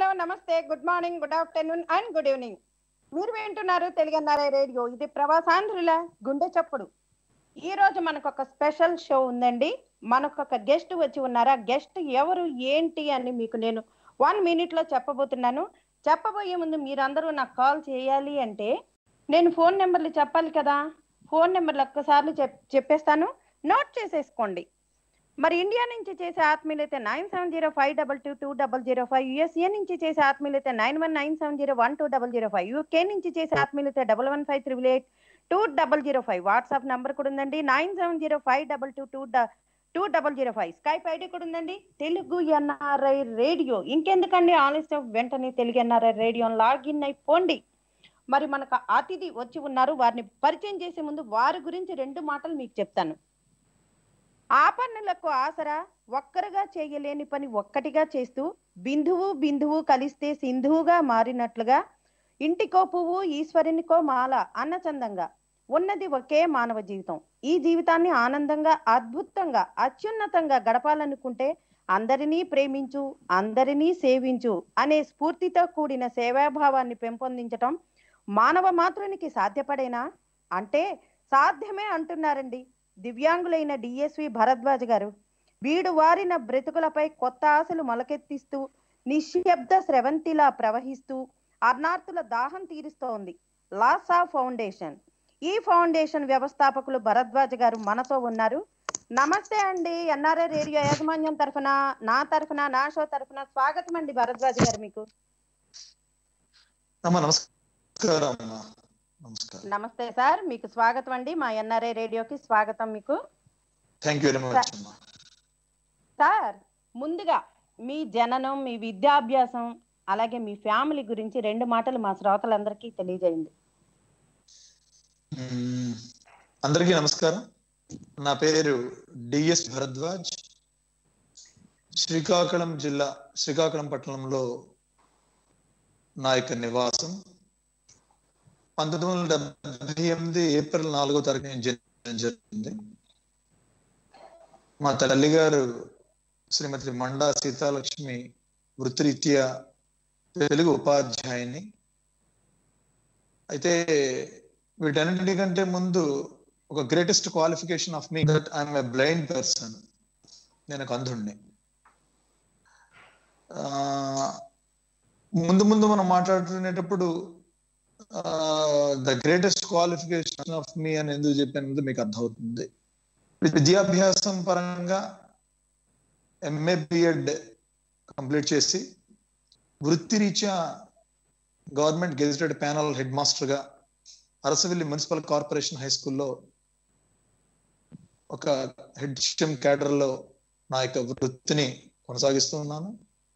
నమస్తే good morning good afternoon and good evening మీరు వింటున్నారు తెలుగన్నారా రేడియో ఇది ప్రవాసాంధ్రుల గుండె చప్పుడు ఈ రోజు మనకు ఒక స్పెషల్ షో ఉందండి మనకు ఒక గెస్ట్ వచ్చి ఉన్నారు ఆ గెస్ట్ ఎవరు ఏంటి అని మీకు నేను వన్ మినిట్ లో చెప్పబోతున్నాను చెప్పబోయే ముందు మీరందరూ నాకు కాల్ చేయాలి అంటే నేను ఫోన్ నెంబర్లు చెప్పాలి కదా ఫోన్ నెంబర్లు ఒక్కసార్లు చెప్ చెప్పేస్తాను నోట్ చేసేసుకోండి మరి ఇండియా నుంచి చేసే ఆత్మీయులైతే nine seven zero five double two two double zero five USA నుంచి చేసే ఆత్మీయులైతే nine one nine seven zero one two double zero five UK నుంచి చేసే ఆత్మీయులైతే double one five triple eight two double zero five WhatsApp number కూడా ఉందండి nine seven zero five double two two two double zero five Skype ID కూడా ఉందండి Telugu NRI radio ఇంకెందుకండి ఆలస్యం వెంటనే Telugu NRI radio login అయిపోండి మరి మనకు అతిథి వచ్చి ఉన్నారు వారిని పరిచయం చేసే ముందు వారి గురించి రెండు మాటలు మీకు చెప్తాను ఆపన్నులకు ఆసరా ఒక్కరుగా చేయలేని పని ఒక్కటిగా చేస్తూ బిందువు బిందువు కలిస్తే సింధువుగా మారినట్లుగా ఇంటికో పువ్వు ఈశ్వరునికో మాల అన్నచందంగా ఉన్నది ఒకే మానవ జీవితం ఈ జీవితాన్ని ఆనందంగా అద్భుతంగా అత్యున్నతంగా గడపాలనుకుంటే అందరినీ ప్రేమించు అందరినీ సేవించు అనే స్ఫూర్తితో కూడిన సేవాభావాన్ని పెంపొందించటం మానవ మాతృనికి సాధ్యపడేనా అంటే సాధ్యమే అంటున్నారండి దివ్యాంగులైన డిఎస్వి భరద్వాజ్ గారు వీడు వారిన బ్రతుకులపై కొత్త ఆశలు మొలకెత్తిస్తూ నిశ్శబ్ద స్రవంతిలా ప్రవహిస్తూ అర్నార్థుల దాహం తీరుస్తోంది లాసా ఫౌండేషన్ ఈ ఫౌండేషన్ వ్యవస్థాపకులు భరద్వాజ్ గారు మనతో ఉన్నారు నమస్తే అండి ఎన్ఆర్ఐ రేడియో యాజమాన్యం తరఫున నా తరఫున నా షో తరఫున స్వాగతం అండి భరద్వాజ్ గారు మీకు అమ్మా నమస్కారం అమ్మా నమస్కారం నమస్తే సార్ మీకు స్వాగతం అండి మా ఎన్ఆర్ఐ రేడియోకి స్వాగతం మీకు థ్యాంక్ యూ వెరీ మచ్ అమ్మా సార్ ముందుగా మీ జననం మీ విద్యాభ్యాసం అలాగే మీ ఫ్యామిలీ గురించి రెండు మాటలు మా శ్రోతలందరికీ తెలియజేయండి మ్మ్. అందరికీ నమస్కారం నా పేరు డిఎస్ భరద్వాజ్ శ్రీకాకుళం జిల్లా శ్రీకాకుళం పట్టణంలో నా యొక్క నివాసం పంతొమ్మిది వందల డెబ్బై ఎనిమిది ఏప్రిల్ నాలుగో తారీఖు నేను జన్మించడం జరిగింది మా తల్లి గారు శ్రీమతి మండా సీతాలక్ష్మి వృత్తిరీత్యా తెలుగు ఉపాధ్యాయుని అయితే వీటన్నిటికంటే ముందు ఒక greatest qualification of me that I'm a blind person నేను ఒక అంధుణ్ణి ఆ, ముందు ముందు మనం మాట్లాడుకునేటప్పుడు the greatest qualification of me అని ఎందుకు చెప్పాను మీకు అర్థమవుతుంది విద్యాభ్యాసం పరంగా ఎంఏ బిఎడ్ కంప్లీట్ చేసి వృత్తిరీత్యా government gazetted panel headmaster గా అరసవెల్లి మున్సిపల్ కార్పొరేషన్ హై స్కూల్లో ఒక హెడ్ సిస్టమ్ క్యాడర్ లో నా యొక్క వృత్తిని కొనసాగిస్తున్నాను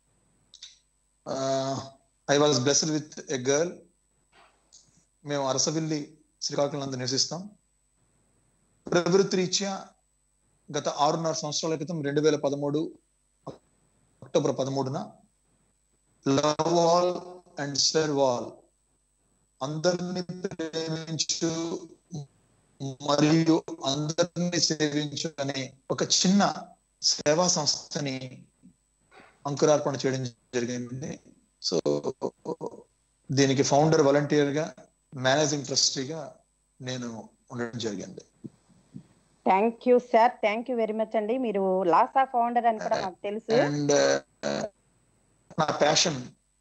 I was blessed with a girl మేము అరసవిల్లి శ్రీకాకుళం నందు నివసిస్తాం ప్రవృత్తి రీత్యా గత ఆరున్నర సంవత్సరాల క్రితం రెండు వేల పదమూడు అక్టోబర్ పదమూడున love all and serve all అందరిని ప్రేమించు మరియు అందరిని సేవించు అనే ఒక చిన్న సేవా సంస్థని అంకురార్పణ చేయడం జరిగింది సో దీనికి ఫౌండర్ వాలంటీర్ గా మేనేజింగ్ ట్రస్టీగా నేను ఉండడం జరిగింది thank you sir thank you very much అండి మీరు లాసా ఫౌండర్ అని కూడా మాకు తెలుసు అండ్ నా ప్యాషన్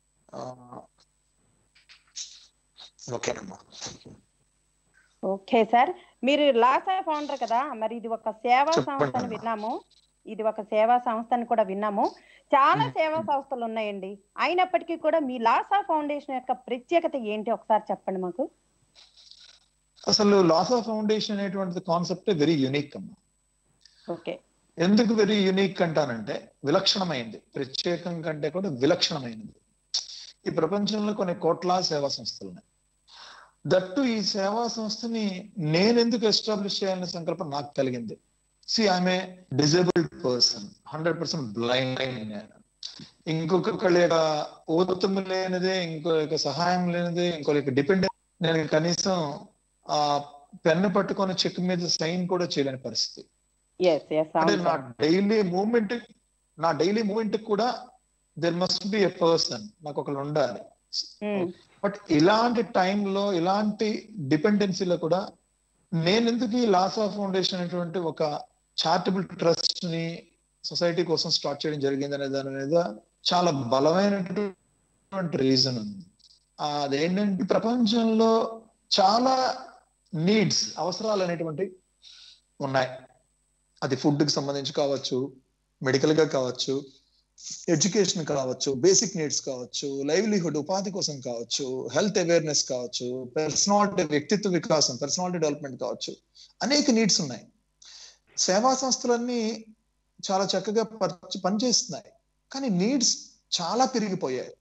ఓకేనమ్మా ఓకే సార్ మీరు లాసా ఫౌండర్ కదా మరి ఇది ఒక సేవా చెప్పండి సంస్థ అని అమ్మా. విన్నాము ఇది ఒక సేవా సంస్థ అని కూడా విన్నాము చాలా మ్మ్. సేవా సంస్థలు ఉన్నాయండి అయినప్పటికీ కూడా మీ లాసా ఫౌండేషన్ యొక్క ప్రత్యేకత ఏంటి ఒకసారి చెప్పండి మాకు అసలు లాసా ఫౌండేషన్ అనేటువంటి కాన్సెప్ట్ వెరీ యునిక్ అమ్మా ఓకే ఎందుకు వెరీ యునిక్ అంటానంటే విలక్షణమైంది ప్రత్యేకం కంటే కూడా విలక్షణమైనది ఈ ప్రపంచంలో కొన్ని కోట్ల సేవా సంస్థలు ఉన్నాయి దట్టు ఈ సేవా సంస్థని నేను ఎందుకు ఎస్టాబ్లిష్ చేయాలనే సంకల్పం నాకు కలిగింది see I'm a disabled person hundred percent blind నేను ఇంకొకళ్ళ యొక్క ఊతము లేనిదే ఇంకో యొక్క సహాయం లేనిదే ఇంకో యొక్క డిపెండెంట్ నేను కనీసం ఆ పెన్ను పట్టుకొని చెక్ మీద సైన్ కూడా చేయలేని పరిస్థితి ఎస్ ఎస్ అంటే అవును నా సార్ డైలీ మూమెంట్ నా డైలీ మూమెంట్ కూడా there must be a person నాకు ఒకళ్ళు ఉండాలి ఉమ్, బట్ ఇలాంటి టైంలో ఇలాంటి డిపెండెన్సీలో కూడా నేను ఎందుకు ఈ లాసా ఫౌండేషన్ అనేటువంటి ఒక చారిటబుల్ ట్రస్ట్ ని సొసైటీ కోసం స్టార్ట్ చేయడం జరిగింది అనే దాని మీద చాలా బలమైనటువంటి రీజన్ ఉంది అదేంటంటే ప్రపంచంలో చాలా నీడ్స్ అవసరాలు అనేటువంటి ఉన్నాయి అది ఫుడ్ కి సంబంధించి కావచ్చు మెడికల్ గా కావచ్చు ఎడ్యుకేషన్ కావచ్చు బేసిక్ నీడ్స్ కావచ్చు లైవ్లీహుడ్ ఉపాధి కోసం కావచ్చు హెల్త్ అవేర్నెస్ కావచ్చు పర్సనాలిటీ వ్యక్తిత్వ వికాసం పర్సనాలిటీ డెవలప్మెంట్ కావచ్చు అనేక నీడ్స్ ఉన్నాయి సేవా సంస్థలన్నీ చాలా చక్కగా పర్- పనిచేస్తున్నాయి కానీ నీడ్స్ చాలా పెరిగిపోయాయి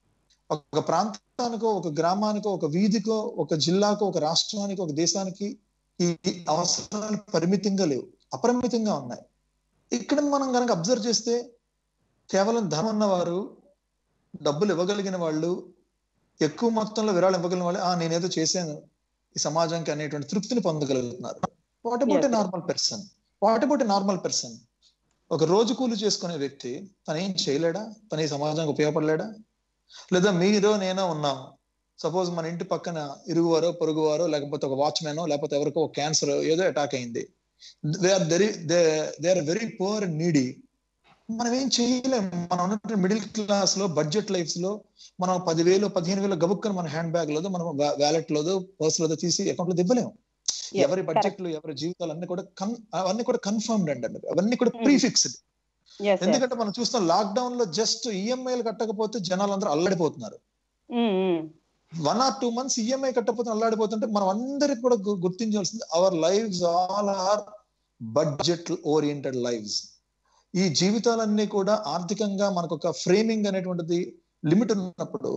ఒక ప్రాంతానికో ఒక గ్రామానికో ఒక వీధికో ఒక జిల్లాకో ఒక రాష్ట్రానికి ఒక దేశానికి ఈ అవసరాలు పరిమితంగా లేవు అపరిమితంగా ఉన్నాయి ఇక్కడ మనం కనుక అబ్జర్వ్ చేస్తే కేవలం ధనం ఉన్నవారు డబ్బులు ఇవ్వగలిగిన వాళ్ళు ఎక్కువ మొత్తంలో విరాళం ఇవ్వగలిగిన వాళ్ళు ఆ నేనేదో చేశాను ఈ సమాజానికి అనేటువంటి తృప్తిని పొందగలుగుతున్నారు what about a Yes. Normal person what about a normal person ఒక రోజు కూలి చేసుకునే వ్యక్తి తను ఏం చేయలేడా తన ఈ సమాజానికి ఉపయోగపడలేడా లేదా మీరో నేనో ఉన్నాం సపోజ్ మన ఇంటి పక్కన ఇరుగువారో పొరుగువారో లేకపోతే ఒక వాచ్మెనో లేకపోతే ఎవరికో ఒక క్యాన్సర్ ఏదో అటాక్ అయింది they are very they they are very poor and needy మనం ఏం చేయలేం మనం ఉన్నటువంటి మిడిల్ క్లాస్ లో బడ్జెట్ లైఫ్స్ లో మనం పదివేలు పదిహేను వేలు గబుక్కని మన హ్యాండ్ బ్యాగ్ లోదో మనం వ్యాలెట్ లోదో పర్స్ లోదో తీసి అకౌంట్ లో దివ్వలేం Yes, ఎవరి correct. బడ్జెట్లు ఎవరి జీవితాలు అన్ని కూడా కన్ అవన్నీ కూడా కన్ఫర్మ్డ్ అండి అన్నది. అవన్నీ కూడా Hmm. Prefixed yes, yes. ఎందుకంటే మనం చూస్తాం లాక్డౌన్ లో జస్ట్ ఈఎంఐలు కట్టకపోతే జనాలు అందరూ అల్లడిపోతున్నారు ఉమ్, ఉమ్. One or two months EMI కట్టకపోతే అల్లాడిపోతుంటే మనం అందరికి కూడా గు- గుర్తించాల్సింది our lives all are budget oriented lives ఈ జీవితాలన్నీ కూడా ఆర్థికంగా మనకు ఒక ఫ్రేమింగ్ అనేటువంటిది లిమిట్ ఉన్నప్పుడు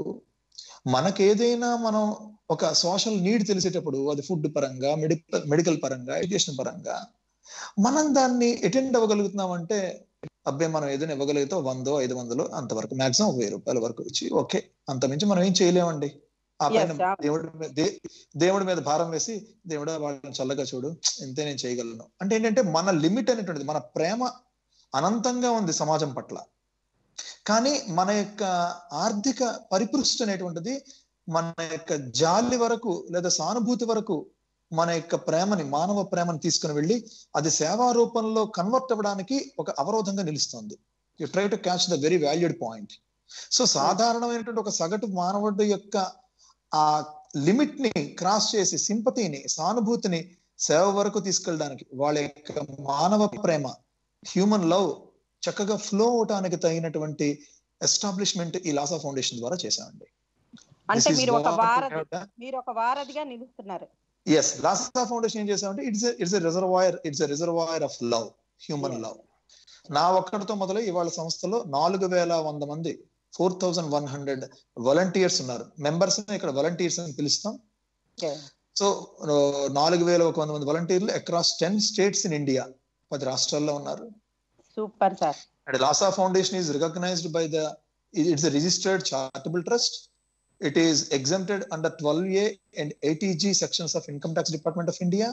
మనకేదైనా మనం ఒక సోషల్ నీడ్ తెలిసేటప్పుడు అది ఫుడ్ పరంగా మెడికల్ మెడికల్ పరంగా ఎడ్యుకేషన్ పరంగా మనం దాన్ని అటెండ్ అవ్వగలుగుతున్నాం అంటే అబ్బాయి మనం ఏదైనా ఇవ్వగలిగితే వందో ఐదు వందలు అంతవరకు మాక్సిమం వెయ్యి రూపాయల వరకు ఇచ్చి ఓకే అంత మించి మనం ఏం చేయలేమండి ఆ పైన Yes, yeah. దేవుడి మీద దే- దేవుడి మీద భారం వేసి దేవుడా వాళ్ళని చల్లగా చూడు ఇంతే నేను చేయగలను అంటే ఏంటంటే మన లిమిట్ అనేటువంటిది మన ప్రేమ అనంతంగా ఉంది సమాజం పట్ల కానీ మన యొక్క ఆర్థిక పరిపృష్టి అనేటువంటిది మన యొక్క జాలి వరకు లేదా సానుభూతి వరకు మన యొక్క ప్రేమని మానవ ప్రేమని తీసుకుని వెళ్ళి అది సేవా రూపంలో కన్వర్ట్ అవ్వడానికి ఒక అవరోధంగా నిలుస్తుంది you try to catch the very valued point so సాధారణమైనటువంటి ఒక సగటు మానవుడి యొక్క ఆ లిమిట్ ని క్రాస్ చేసి సింపతిని సానుభూతిని సేవ వరకు తీసుకెళ్ళడానికి వాళ్ళ యొక్క మానవ ప్రేమ హ్యూమన్ లవ్ చక్కగా ఫ్లో అవటానికి తగినటువంటి ఎస్టాబ్లిష్మెంట్ ఈ లాసా ఫౌండేషన్ ద్వారా చేశామండి అంటే మీరు ఒక వారధి మీరు ఒక వారధిగా నిలుస్తున్నారు ఎస్ లాసా ఫౌండేషన్ ఏం చేసామంటే it's it's reservoir it's reservoir of love human Yes. Love నా ఒక్కడితో మొదలై ఇవాళ సంస్థలో నాలుగు వేల వంద మంది four thousand one hundred volunteers ఉన్నారు మెంబర్స్ ఇక్కడ వాలంటీర్స్ అని పిలుస్తాం Okay. సో నాలుగు వేల ఒక వంద మంది వాలంటీర్లు across ten states in India పది రాష్ట్రాల్లో ఉన్నారు super sir and Laasa foundation is recognized by the it's registered charitable trust it is exempted under twelve A and eighty G sections of income tax department of India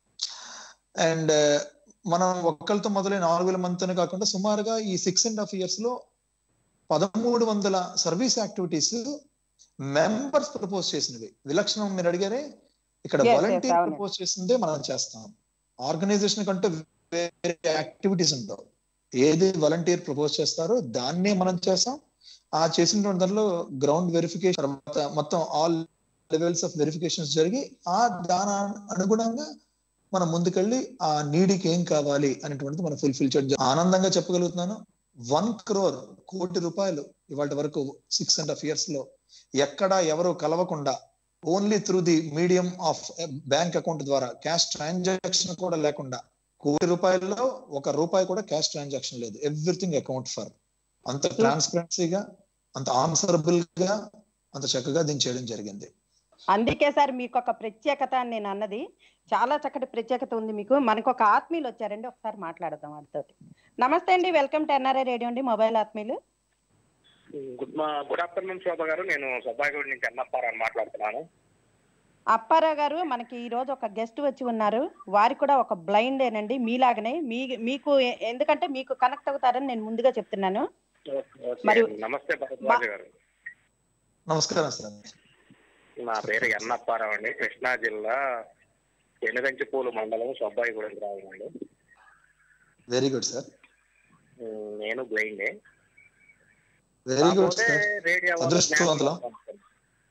and మనం ఒక్కరితో మొదలైన నాలుగు వేల మందితోనే కాకుండా సుమారుగా ఈ సిక్స్ అండ్ హాఫ్ ఇయర్స్ లో పదమూడు వందల సర్వీస్ యాక్టివిటీస్ మెంబర్స్ ప్రపోజ్ చేసినవి విలక్షణం మీరు అడిగారే ఇక్కడ Yes, yes, వాలంటీర్ అవును. ప్రపోజ్ చేసిందే మనం చేస్తాం ఆర్గనైజేషన్ కంటే వేరే యాక్టివిటీస్ ఉండవు ఏది వాలంటీర్ ప్రపోజ్ చేస్తారో దాన్నే మనం చేస్తాం ఆ చేసినటువంటి దానిలో గ్రౌండ్ వెరిఫికేషన్ తర్వాత మొత్తం ఆల్ లెవెల్స్ ఆఫ్ వెరిఫికేషన్స్ జరిగి ఆ దాని అనుగుణంగా మనం ముందుకెళ్ళి ఆ నీడికి ఏం కావాలి అనేటువంటిది మనం ఫుల్ఫిల్ చేయడం ఆనందంగా చెప్పగలుగుతున్నాను వన్ క్రోర్ కోటి రూపాయలు ఇవాటి వరకు సిక్స్ అండ్ హాఫ్ ఇయర్స్ లో ఎక్కడ ఎవరు కలవకుండా only through the medium of bank account ద్వారా క్యాష్ ట్రాన్సాక్షన్ కూడా లేకుండా కోటి రూపాయల్లో ఒక రూపాయి కూడా క్యాష్ ట్రాన్సాక్షన్ లేదు ఎవ్రీథింగ్ అకౌంట్ ఫర్ అంత ట్రాన్స్పరెన్సీగా అంత ఆన్సరబుల్ గా అంత చక్కగా దీన్ని చేయడం జరిగింది అందుకే సార్ మీకు ఒక ప్రత్యేకత అని నేను అన్నది చాలా చక్కటి ప్రత్యేకత ఉంది మీకు మనకు ఒక ఆత్మీయులు వచ్చారండి ఒకసారి మాట్లాడదాం వారితో నమస్తే అండి వెల్కమ్ టు ఎన్ఆర్ఐ రేడియో అండి మొబైల్ ఆత్మీయులు గుడ్ మా గుడ్ ఆఫ్టర్నూన్ శోభ గారు నేను సుబ్బాగూడి నుంచి అన్నప్పారని మాట్లాడుతున్నాను అప్పారావు గారు మనకి ఈ రోజు ఒక గెస్ట్ వచ్చి ఉన్నారు వారి కూడా ఒక బ్లైండ్ ఏనండి మీలాగనే మీ మీకు ఎ- ఎందుకంటే మీకు కనెక్ట్ అవుతారని నేను ముందుగా చెప్తున్నాను ఓకే. మరి- నమస్తే భరద్వాజ గారు నమస్కారం సార్ నా పేరు ఎన్నప్పారావు అండి కృష్ణా జిల్లా ఎనుగంచిపూలు మండలం సబ్బాయిగూడెం గ్రామం అండి వెరీ గుడ్ సార్ ఉమ్, నేను బ్లైండే వెరీ గుడ్ కాకపోతే సార్ రేడియో వల్ల అదృష్టవంతులం. జ్ఞానం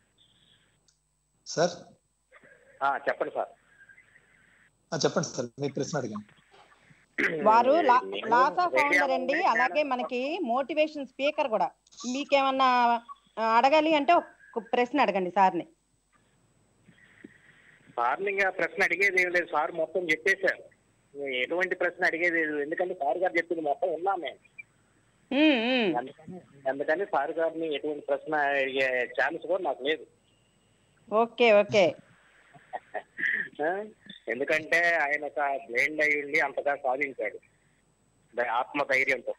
సార్ ఆ, చెప్పండి సార్ ఆ, చెప్పండి సార్ మీ ప్రశ్న అడిగాను వారు లా- నేను లాసా రేడియో ఫౌండర్ అండి వల్ల అలాగే జ్ఞానం మనకి మోటివేషన్ స్పీకర్ కూడా మీకేమన్నా ఆ, అడగాలి అంటే ఒక ప్రశ్న అడగండి సార్ని సార్ని ఇంకా ప్రశ్న అడిగేది ఏం లేదు సార్ మొత్తం చెప్పేశారు ఎటువంటి ప్రశ్న అడిగేది లేదు ఎందుకంటే సార్ గారు చెప్పింది మొత్తం ఉన్నాం మేము ఉమ్, ఉమ్. అందుకని అందుకని సార్ గారిని ఎటువంటి ప్రశ్న అడిగే ఛాన్స్ కూడా నాకు లేదు ఓకే ఓకే ఆ? ఎందుకంటే ఆయన ఒక బ్లైండ్ అయి ఉండి అంతగా సాధించాడు ద- ఆత్మ ధైర్యంతో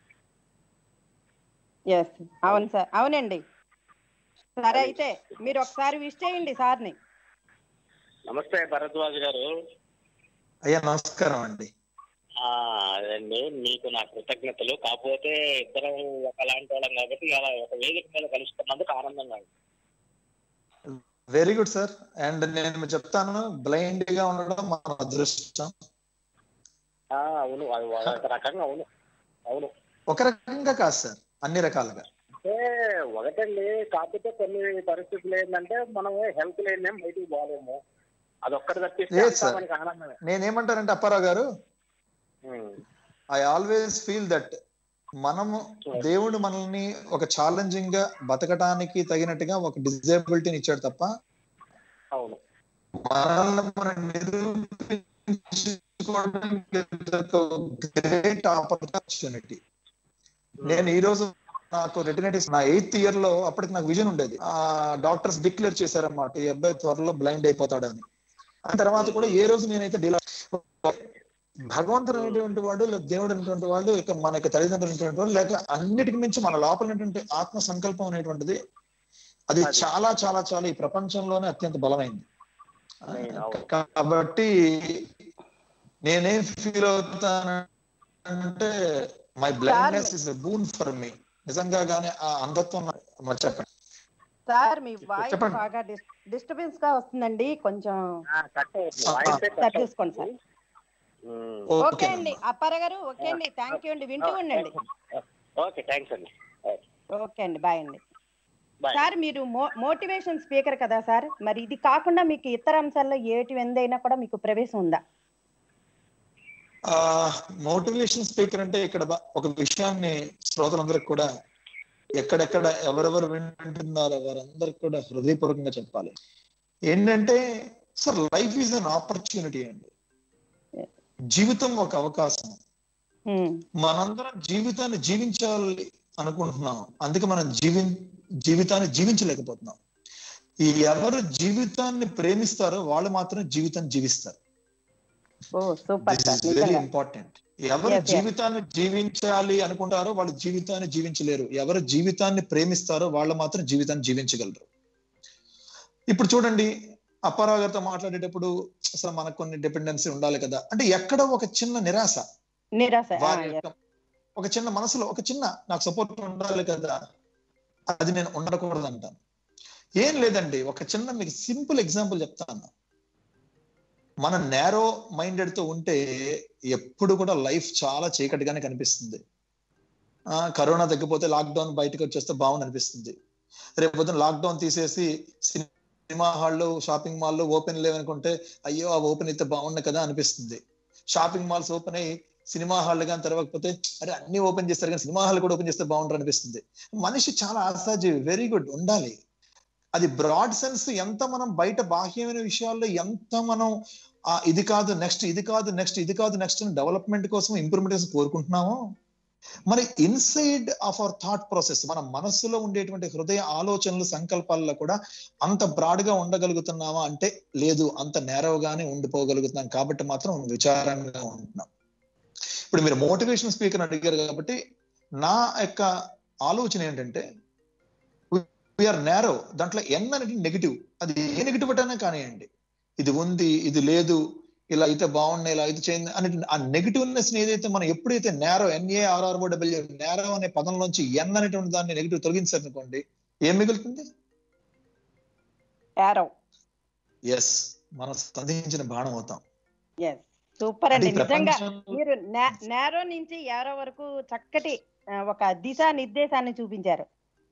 ఎస్ అవును సార్ అవునండి సరే అయితే మీరు ఒకసారి విష్ చేయండి సార్ని నమస్తే భరద్వాజ్ గారు అయ్యా నమస్కారం అండి ఆ, అదండి మీకు నా కృతజ్ఞతలు కాకపోతే ఇద్దరం ఒకలాంటి వాళ్ళం కాబట్టి అలా ఒక వేదిక మీద కలుసుకున్నందుకు ఆనందంగా ఉంది వెరీ గుడ్ సార్ అండ్ నేను చెప్తాను బ్లైండ్ గా ఉండడం మన అదృష్టం ఆ, అవును అది ఒక రకంగా అవును అవును ఒక రకంగా కాదు సార్ అన్ని రకాలుగా అంటే ఒకటండి కాకపోతే కొన్ని పరిస్థితులు ఏంటంటే మనం హెల్త్ లేని బయటికి పోలేము అదొక్కటి తప్పిస్తే లేదు అంతా సార్. మనకి ఆనందమే నేనేమంటానంటే అప్పారావు గారు um. I always feel that మనము దేవుడు మనల్ని ఒక ఛాలెంజింగ్ గా బతకడానికి తగినట్టుగా ఒక డిజేబిలిటీని ఇచ్చాడు తప్ప అవును మనల్ని మనం నిరూపించుకోవడానికి గ్రేట్ ఆపర్చునిటీ నేను ఈ రోజు నాకు రెటినైటిస్ నా ఎయిత్ ఇయర్ లో అప్పటికి నాకు విజన్ ఉండేది ఆ డాక్టర్స్ డిక్లేర్ చేశారన్నమాట ఈ అబ్బాయి త్వరలో బ్లైండ్ అయిపోతాడని ఆ తర్వాత కూడా ఏ రోజు నేనైతే డీలా భగవంతుడు అనేటువంటి వాడు లేదా దేవుడు అనేటువంటి వాడు ఇక మనకి తల్లిదండ్రులు అనేటువంటి వాడు లేక అన్నిటికి మించి మన లోపల ఉన్నటువంటి ఆత్మ సంకల్పం అనేటువంటిది అది అది. చాలా చాలా చాలా ఈ ప్రపంచంలోనే అత్యంత బలమైంది నేను అవును. కాబట్టి నేనేం ఫీల్ అవుతానంటే my blindness is boon for me నిజంగా గానీ ఆ అంధత్వం నా- మరి చెప్పండి సార్ మీ వాయిస్ చెప్పండి. బాగా డిస్టర్బెన్స్ గా వస్తుందండి కొంచెం ఆ, కట్ అవుతుంది ఆ, వాయిసే కట్ కట్ చేసుకోండి సార్. అవుతుంది. ఉమ్. ఓకే ఓకే అండి అప్పార గారు ఓకే అండి థ్యాంక్ యూ అండి వింటూ ఉండండి ఓకే థ్యాంక్స్ అండి ఓకే అండి బాయ్ అండి బాయ్ సార్ మీరు మోటివేషన్ స్పీకర్ కదా సార్ మరి ఇది కాకుండా మీకు ఇతర అంశాల్లో ఏటి ఎందైనా కూడా మీకు ప్రవేశం ఉందా ఆ మోటివేషన్ స్పీకర్ అంటే ఇక్కడ బ- ఒక విషయాన్ని శ్రోతలందరికి కూడా ఎక్కడెక్కడ ఎవరెవరు వింటున్నారో వారందరికి కూడా హృదయపూర్వకంగా చెప్పాలి ఏంటంటే sir life is an opportunity అండి జీవితం ఒక అవకాశం ఉమ్, మనందరం జీవితాన్ని జీవించాలి అనుకుంటున్నాం అందుకే మనం జీవి జీవితాన్ని జీవించలేకపోతున్నాం ఈ ఎవరు జీవితాన్ని ప్రేమిస్తారో వాళ్ళు మాత్రం జీవితాన్ని జీవిస్తారు oh super this sir is very నిజంగా ఇంపార్టెంట్ ఎవరు Yes, yes. జీవితాన్ని జీవించాలి అనుకుంటారో వాళ్ళు జీవితాన్ని జీవించలేరు ఎవరు జీవితాన్ని ప్రేమిస్తారో వాళ్ళు మాత్రం జీవితాన్ని జీవించగలరు ఇప్పుడు చూడండి అప్పారావు గారితో మాట్లాడేటప్పుడు అసలు మనకు కొన్ని డిపెండెన్సీ ఉండాలి కదా అంటే ఎక్కడో ఒక చిన్న నిరాశ నిరాశ ఆ, వారి yes. యొక్క ఒక చిన్న మనసులో ఒక చిన్న నాకు సపోర్ట్ ఉండాలి కదా అది నేను ఉండకూడదు అంటాను ఏం లేదండి ఒక చిన్న మీకు సింపుల్ ఎగ్జాంపుల్ చెప్తాను మన నేరో మైండెడ్ తో ఉంటే ఎప్పుడు కూడా లైఫ్ చాలా చీకటిగానే కనిపిస్తుంది ఆ కరోనా తగ్గిపోతే లాక్డౌన్ బయటకు వచ్చేస్తే బాగుంది అనిపిస్తుంది రేపు పొద్దున లాక్డౌన్ తీసేసి సినిమా హాళ్ళు షాపింగ్ మాల్లో ఓపెన్ లేవనుకుంటే అయ్యో ఆ ఓపెన్ అయితే బాగుంది కదా అనిపిస్తుంది షాపింగ్ మాల్స్ ఓపెన్ అయ్యి సినిమా హాల్ కానీ తెరవకపోతే అరే అన్ని ఓపెన్ చేస్తారు కానీ సినిమా హాల్ కూడా ఓపెన్ చేస్తే బాగుంటారు అనిపిస్తుంది మనిషి చాలా ఆశాజీవి వెరీ గుడ్ ఉండాలి అది బ్రాడ్ సెన్స్ ఎంత మనం బయట బాహ్యమైన విషయాల్లో ఎంత మనం ఆ ఇది కాదు నెక్స్ట్ ఇది కాదు నెక్స్ట్ ఇది కాదు నెక్స్ట్ డెవలప్మెంట్ కోసం ఇంప్రూవ్మెంట్ కోసం కోరుకుంటున్నామో మరి inside of our thought process మన మనస్సులో ఉండేటువంటి హృదయ ఆలోచనలు సంకల్పాల్లో కూడా అంత బ్రాడ్ గా ఉండగలుగుతున్నామా అంటే లేదు అంత నేరవగానే ఉండిపోగలుగుతున్నాం కాబట్టి మాత్రం విచారంగా ఉంటున్నాం ఇప్పుడు మీరు మోటివేషన్ స్పీకర్ అడిగారు కాబట్టి నా యొక్క ఆలోచన ఏంటంటే వీఆర్ నేరో దాంట్లో ఎన్ అనేది నెగిటివ్ అది ఏ నెగిటివ్ అయినా కానివ్వండి ఇది ఉంది ఇది లేదు ఇలా అయితే బాగున్నాయి ఇలా అయితే చేయండి అని ఆ నెగిటివ్నెస్ ఏదైతే మనం ఎప్పుడైతే నేరో ఎన్ఏఆర్ఆర్ఓ డబ్ల్యూ నేరో అనే పదంలోంచి ఎన్ అనేటువంటి దాన్ని నెగిటివ్ తొలగించారనుకోండి ఏం మిగులుతుంది యారో ఎస్ మనం సంధించిన బాణం అవుతాం ఎస్ సూపర్ అంటే అండి ఈ నిజంగా ప్రపంచంలో- మీరు నే- నేరో నుంచి యారో వరకు చక్కటి ఆ, ఒక దిశా నిర్దేశాన్ని చూపించారు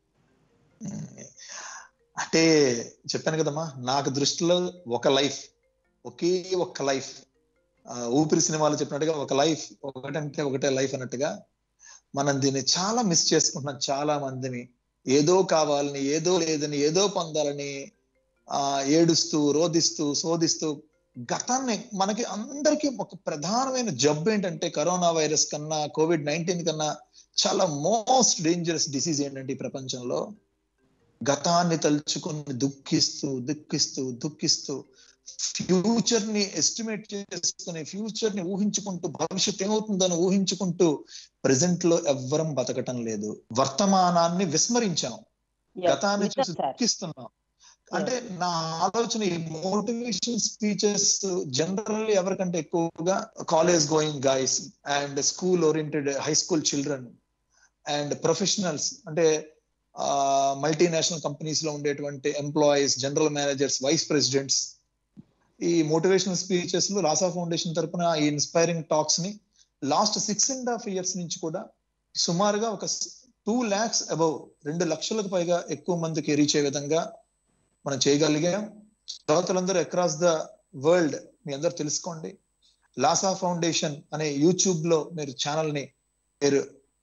అంటే చెప్పాను కదమ్మా నాకు దృష్టిలో ఒక లైఫ్ ఒకే ఒక్క లైఫ్ ఊపిరి సినిమాలో చెప్పినట్టుగా ఒక లైఫ్ ఒకటంటే ఒకటే లైఫ్ అన్నట్టుగా మనం దీన్ని చాలా మిస్ చేసుకుంటున్నాం చాలా మందిని ఏదో కావాలని ఏదో లేదని ఏదో పొందాలని ఆ ఏడుస్తూ రోధిస్తూ శోధిస్తూ గతాన్ని మనకి అందరికీ ఒక ప్రధానమైన జబ్బు ఏంటంటే కరోనా వైరస్ కన్నా కోవిడ్ నైన్టీన్ కన్నా చాలా మోస్ట్ డేంజరస్ డిసీజ్ ఏంటంటే ఈ ప్రపంచంలో గతాన్ని తలుచుకుని దుఃఖిస్తూ దుఃఖిస్తూ దుఃఖిస్తూ ఫ్యూచర్ ని ఎస్టిమేట్ చేసుకుని ఫ్యూచర్ ని ఊహించుకుంటూ భవిష్యత్ ఏమవుతుందని ఊహించుకుంటూ ప్రెసెంట్ లో ఎవ్వరం బతకటం లేదు వర్తమానాన్ని విస్మరించాం Yes, గతాన్ని నిజం చూసి సార్ దుఃఖిస్తున్నాం అంటే నా ఆలోచన ఈ మోటివేషన్ స్పీచెస్ జనరల్లీ ఎవరికంటే ఎక్కువగా college going guys and school oriented high school children and professionals అంటే మల్టీనేషనల్ కంపెనీస్ లో ఉండేటువంటి employees general managers vice presidents ఈ మోటివేషనల్ స్పీచెస్ లో లాసా ఫౌండేషన్ తరపున ఈ ఇన్స్పైరింగ్ టాక్స్ ని last six and half years నుంచి కూడా సుమారుగా ఒక టూ ల్యాక్స్ అబౌవ్ రెండు లక్షలకు పైగా ఎక్కువ మందికి రీచ్ అయ్యే విధంగా మనం చేయగలిగాం శ్రోతలందరూ అక్రాస్ ద వరల్డ్ మీ అందరూ తెలుసుకోండి లాసా ఫౌండేషన్ అనే యూట్యూబ్ లో మీరు ఛానల్ ని మీరు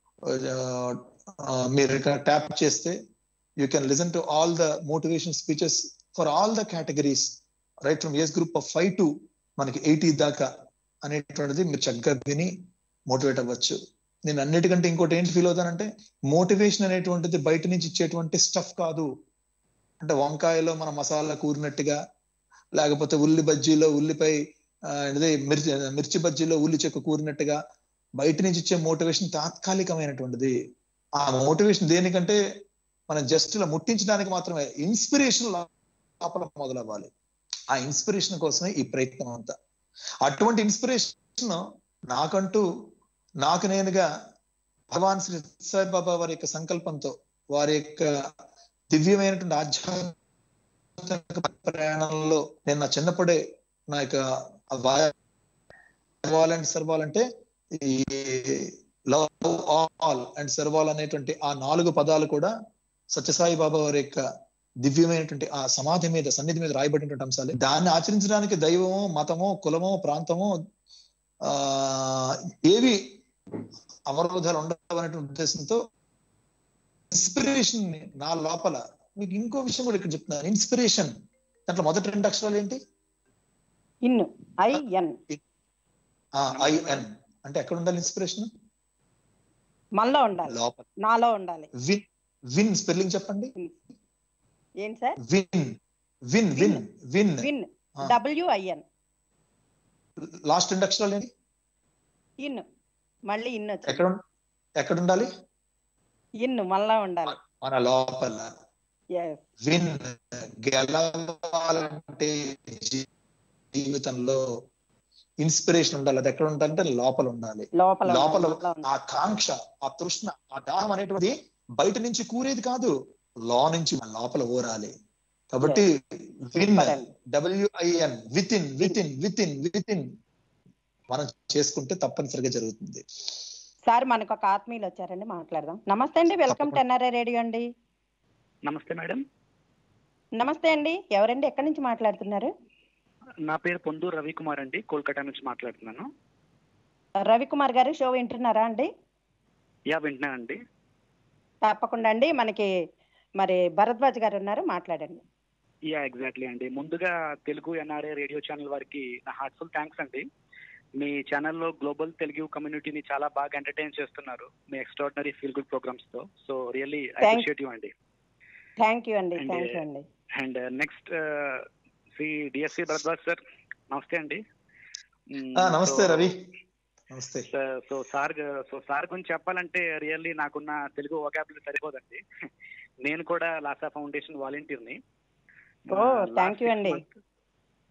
ఆ, మీరు ట్యాప్ చేస్తే you can listen to all the motivation speeches for all the categories right from age group of five to మనకి ఎయిటీ దాకా అనేటువంటిది మీరు చక్కగా విని మోటివేట్ అవ్వచ్చు నేను అన్నిటికంటే ఇంకోటి ఏంటి ఫీల్ అవుతానంటే మోటివేషన్ అనేటువంటిది బయట నుంచి ఇచ్చేటువంటి స్టఫ్ కాదు అంటే వంకాయలో మన మసాలా కూరినట్టుగా లేకపోతే ఉల్లి బజ్జీలో ఉల్లిపై ఆ, అదే మిర్చి మిర్చి బజ్జీలో ఉల్లి చెక్క కూరినట్టుగా బయట నుంచి ఇచ్చే మోటివేషన్ తాత్కాలికమైనటువంటిది ఆ మోటివేషన్ దేనికంటే మనం జస్ట్ ఇలా ముట్టించడానికి మాత్రమే ఇన్స్పిరేషన్ లోపల మొదలవ్వాలి ఆ ఇన్స్పిరేషన్ కోసమే ఈ ప్రయత్నం అంతా అటువంటి ఇన్స్పిరేషన్ నాకంటూ నాకు నేనుగా భగవాన్ శ్రీ సాయి బాబా వారి యొక్క సంకల్పంతో వారి యొక్క దివ్యమైనటువంటి ఆధ్యాత్మిక ప్రయాణంలో నేను నా చిన్నప్పుడే నా యొక్క సర్వాల్ అండ్ సర్వాల్ అంటే ఈ లవ్ ఆల్ అండ్ సర్వాల్ అనేటువంటి ఆ నాలుగు పదాలు కూడా సత్యసాయి బాబా వారి యొక్క దివ్యమైనటువంటి ఆ సమాధి మీద సన్నిధి మీద రాయబడినటువంటి అంశాలు దాన్ని ఆచరించడానికి దైవమో మతమో కులమో ప్రాంతమో ఆ ఏవి అవరోధాలు ఉండవనేటువంటి ఉద్దేశంతో ఇన్స్పిరేషన్ నా లోపల మీకు ఇంకో విషయం కూడా ఇక్కడ చెప్తున్నాను ఇన్స్పిరేషన్ దాంట్లో మొదటి రెండు అక్షరాలు ఏంటి ఇన్ను ఐఎన్ ఐఎన్ అంటే ఎక్కడ ఉండాలి ఇన్స్పిరేషన్ మనలో ఉండాలి లోపల నాలో ఉండాలి విన్ విన్ స్పెల్లింగ్ చెప్పండి ఏం sir win win win win win ఆ. డబ్ల్యూఐఎన్ లాస్ట్ రెండు అక్షరాలు ఏంటి ఇన్ మళ్ళీ ఇన్ వచ్చి ఎక్కడ ఉం- ఎక్కడ ఉండాలి ఇన్ను మనలో ఉండాలి మన లోపల ఎస్ విన్ గెలవాలంటే జీ- జీవితంలో ఇన్స్పిరేషన్ ఉండాలి అది ఎక్కడ ఉండాలంటే లోపల ఉండాలి లోపల ఉండాలి, లోపల మనలో ఉండాలి. ఆ కాంక్ష ఆ తృష్ణ ఆ దాహం అనేటువంటిది బయట నుంచి కూరేది కాదు లో నుంచి మన లోపల ఊరాలి కాబట్టి విన్ Super అండి. W I N with in with in with in with in మనం చేసుకుంటే తప్పనిసరిగా జరుగుతుంది సార్ మనకు ఒక ఆత్మీయులు వచ్చారండి మాట్లాడదాం నమస్తే అండి వెల్కమ్ టు ఎన్ఆర్ఐ రేడియో అండి నమస్తే మేడం నమస్తే అండి ఎవరండి ఎక్కడి నుంచి మాట్లాడుతున్నారు నా పేరు పొందూరు రవికుమార్ అండి కోల్కతా నుంచి మాట్లాడుతున్నాను రవికుమార్ గారు షో వింటున్నారా అండి యా వింటున్నానండి తప్పకుండా అండి మనకి మరి భరద్వాజ్ గారు ఉన్నారు మాట్లాడండి యా ఎగ్జాక్ట్లీ అండి ముందుగా తెలుగు ఎన్ఆర్ఏ రేడియో ఛానల్ వారికి నా హార్ట్ఫుల్ థ్యాంక్స్ అండి మీ ఛానల్లో గ్లోబల్ తెలుగు కమ్యూనిటీని చాలా బాగా ఎంటర్టైన్ చేస్తున్నారు మీ ఎక్స్ట్రాడినరీ ఫీల్ గుడ్ ప్రోగ్రామ్స్ తో so really Thank- appreciate you అండి థ్యాంక్ యూ అండి And, థ్యాంక్ యూ అండి and next Shri DSC Bharadwaj sir నమస్తే అండి Mm, ఆ, నమస్తే so- రవి నమస్తే సో సార్ సో సార్ గురించి చెప్పాలంటే రియల్లీ నాకున్న తెలుగు వొకాబులరీ సరిపోదండి నేను కూడా లాసా ఫౌండేషన్ వాలంటీర్ని Oh, thank you అండి.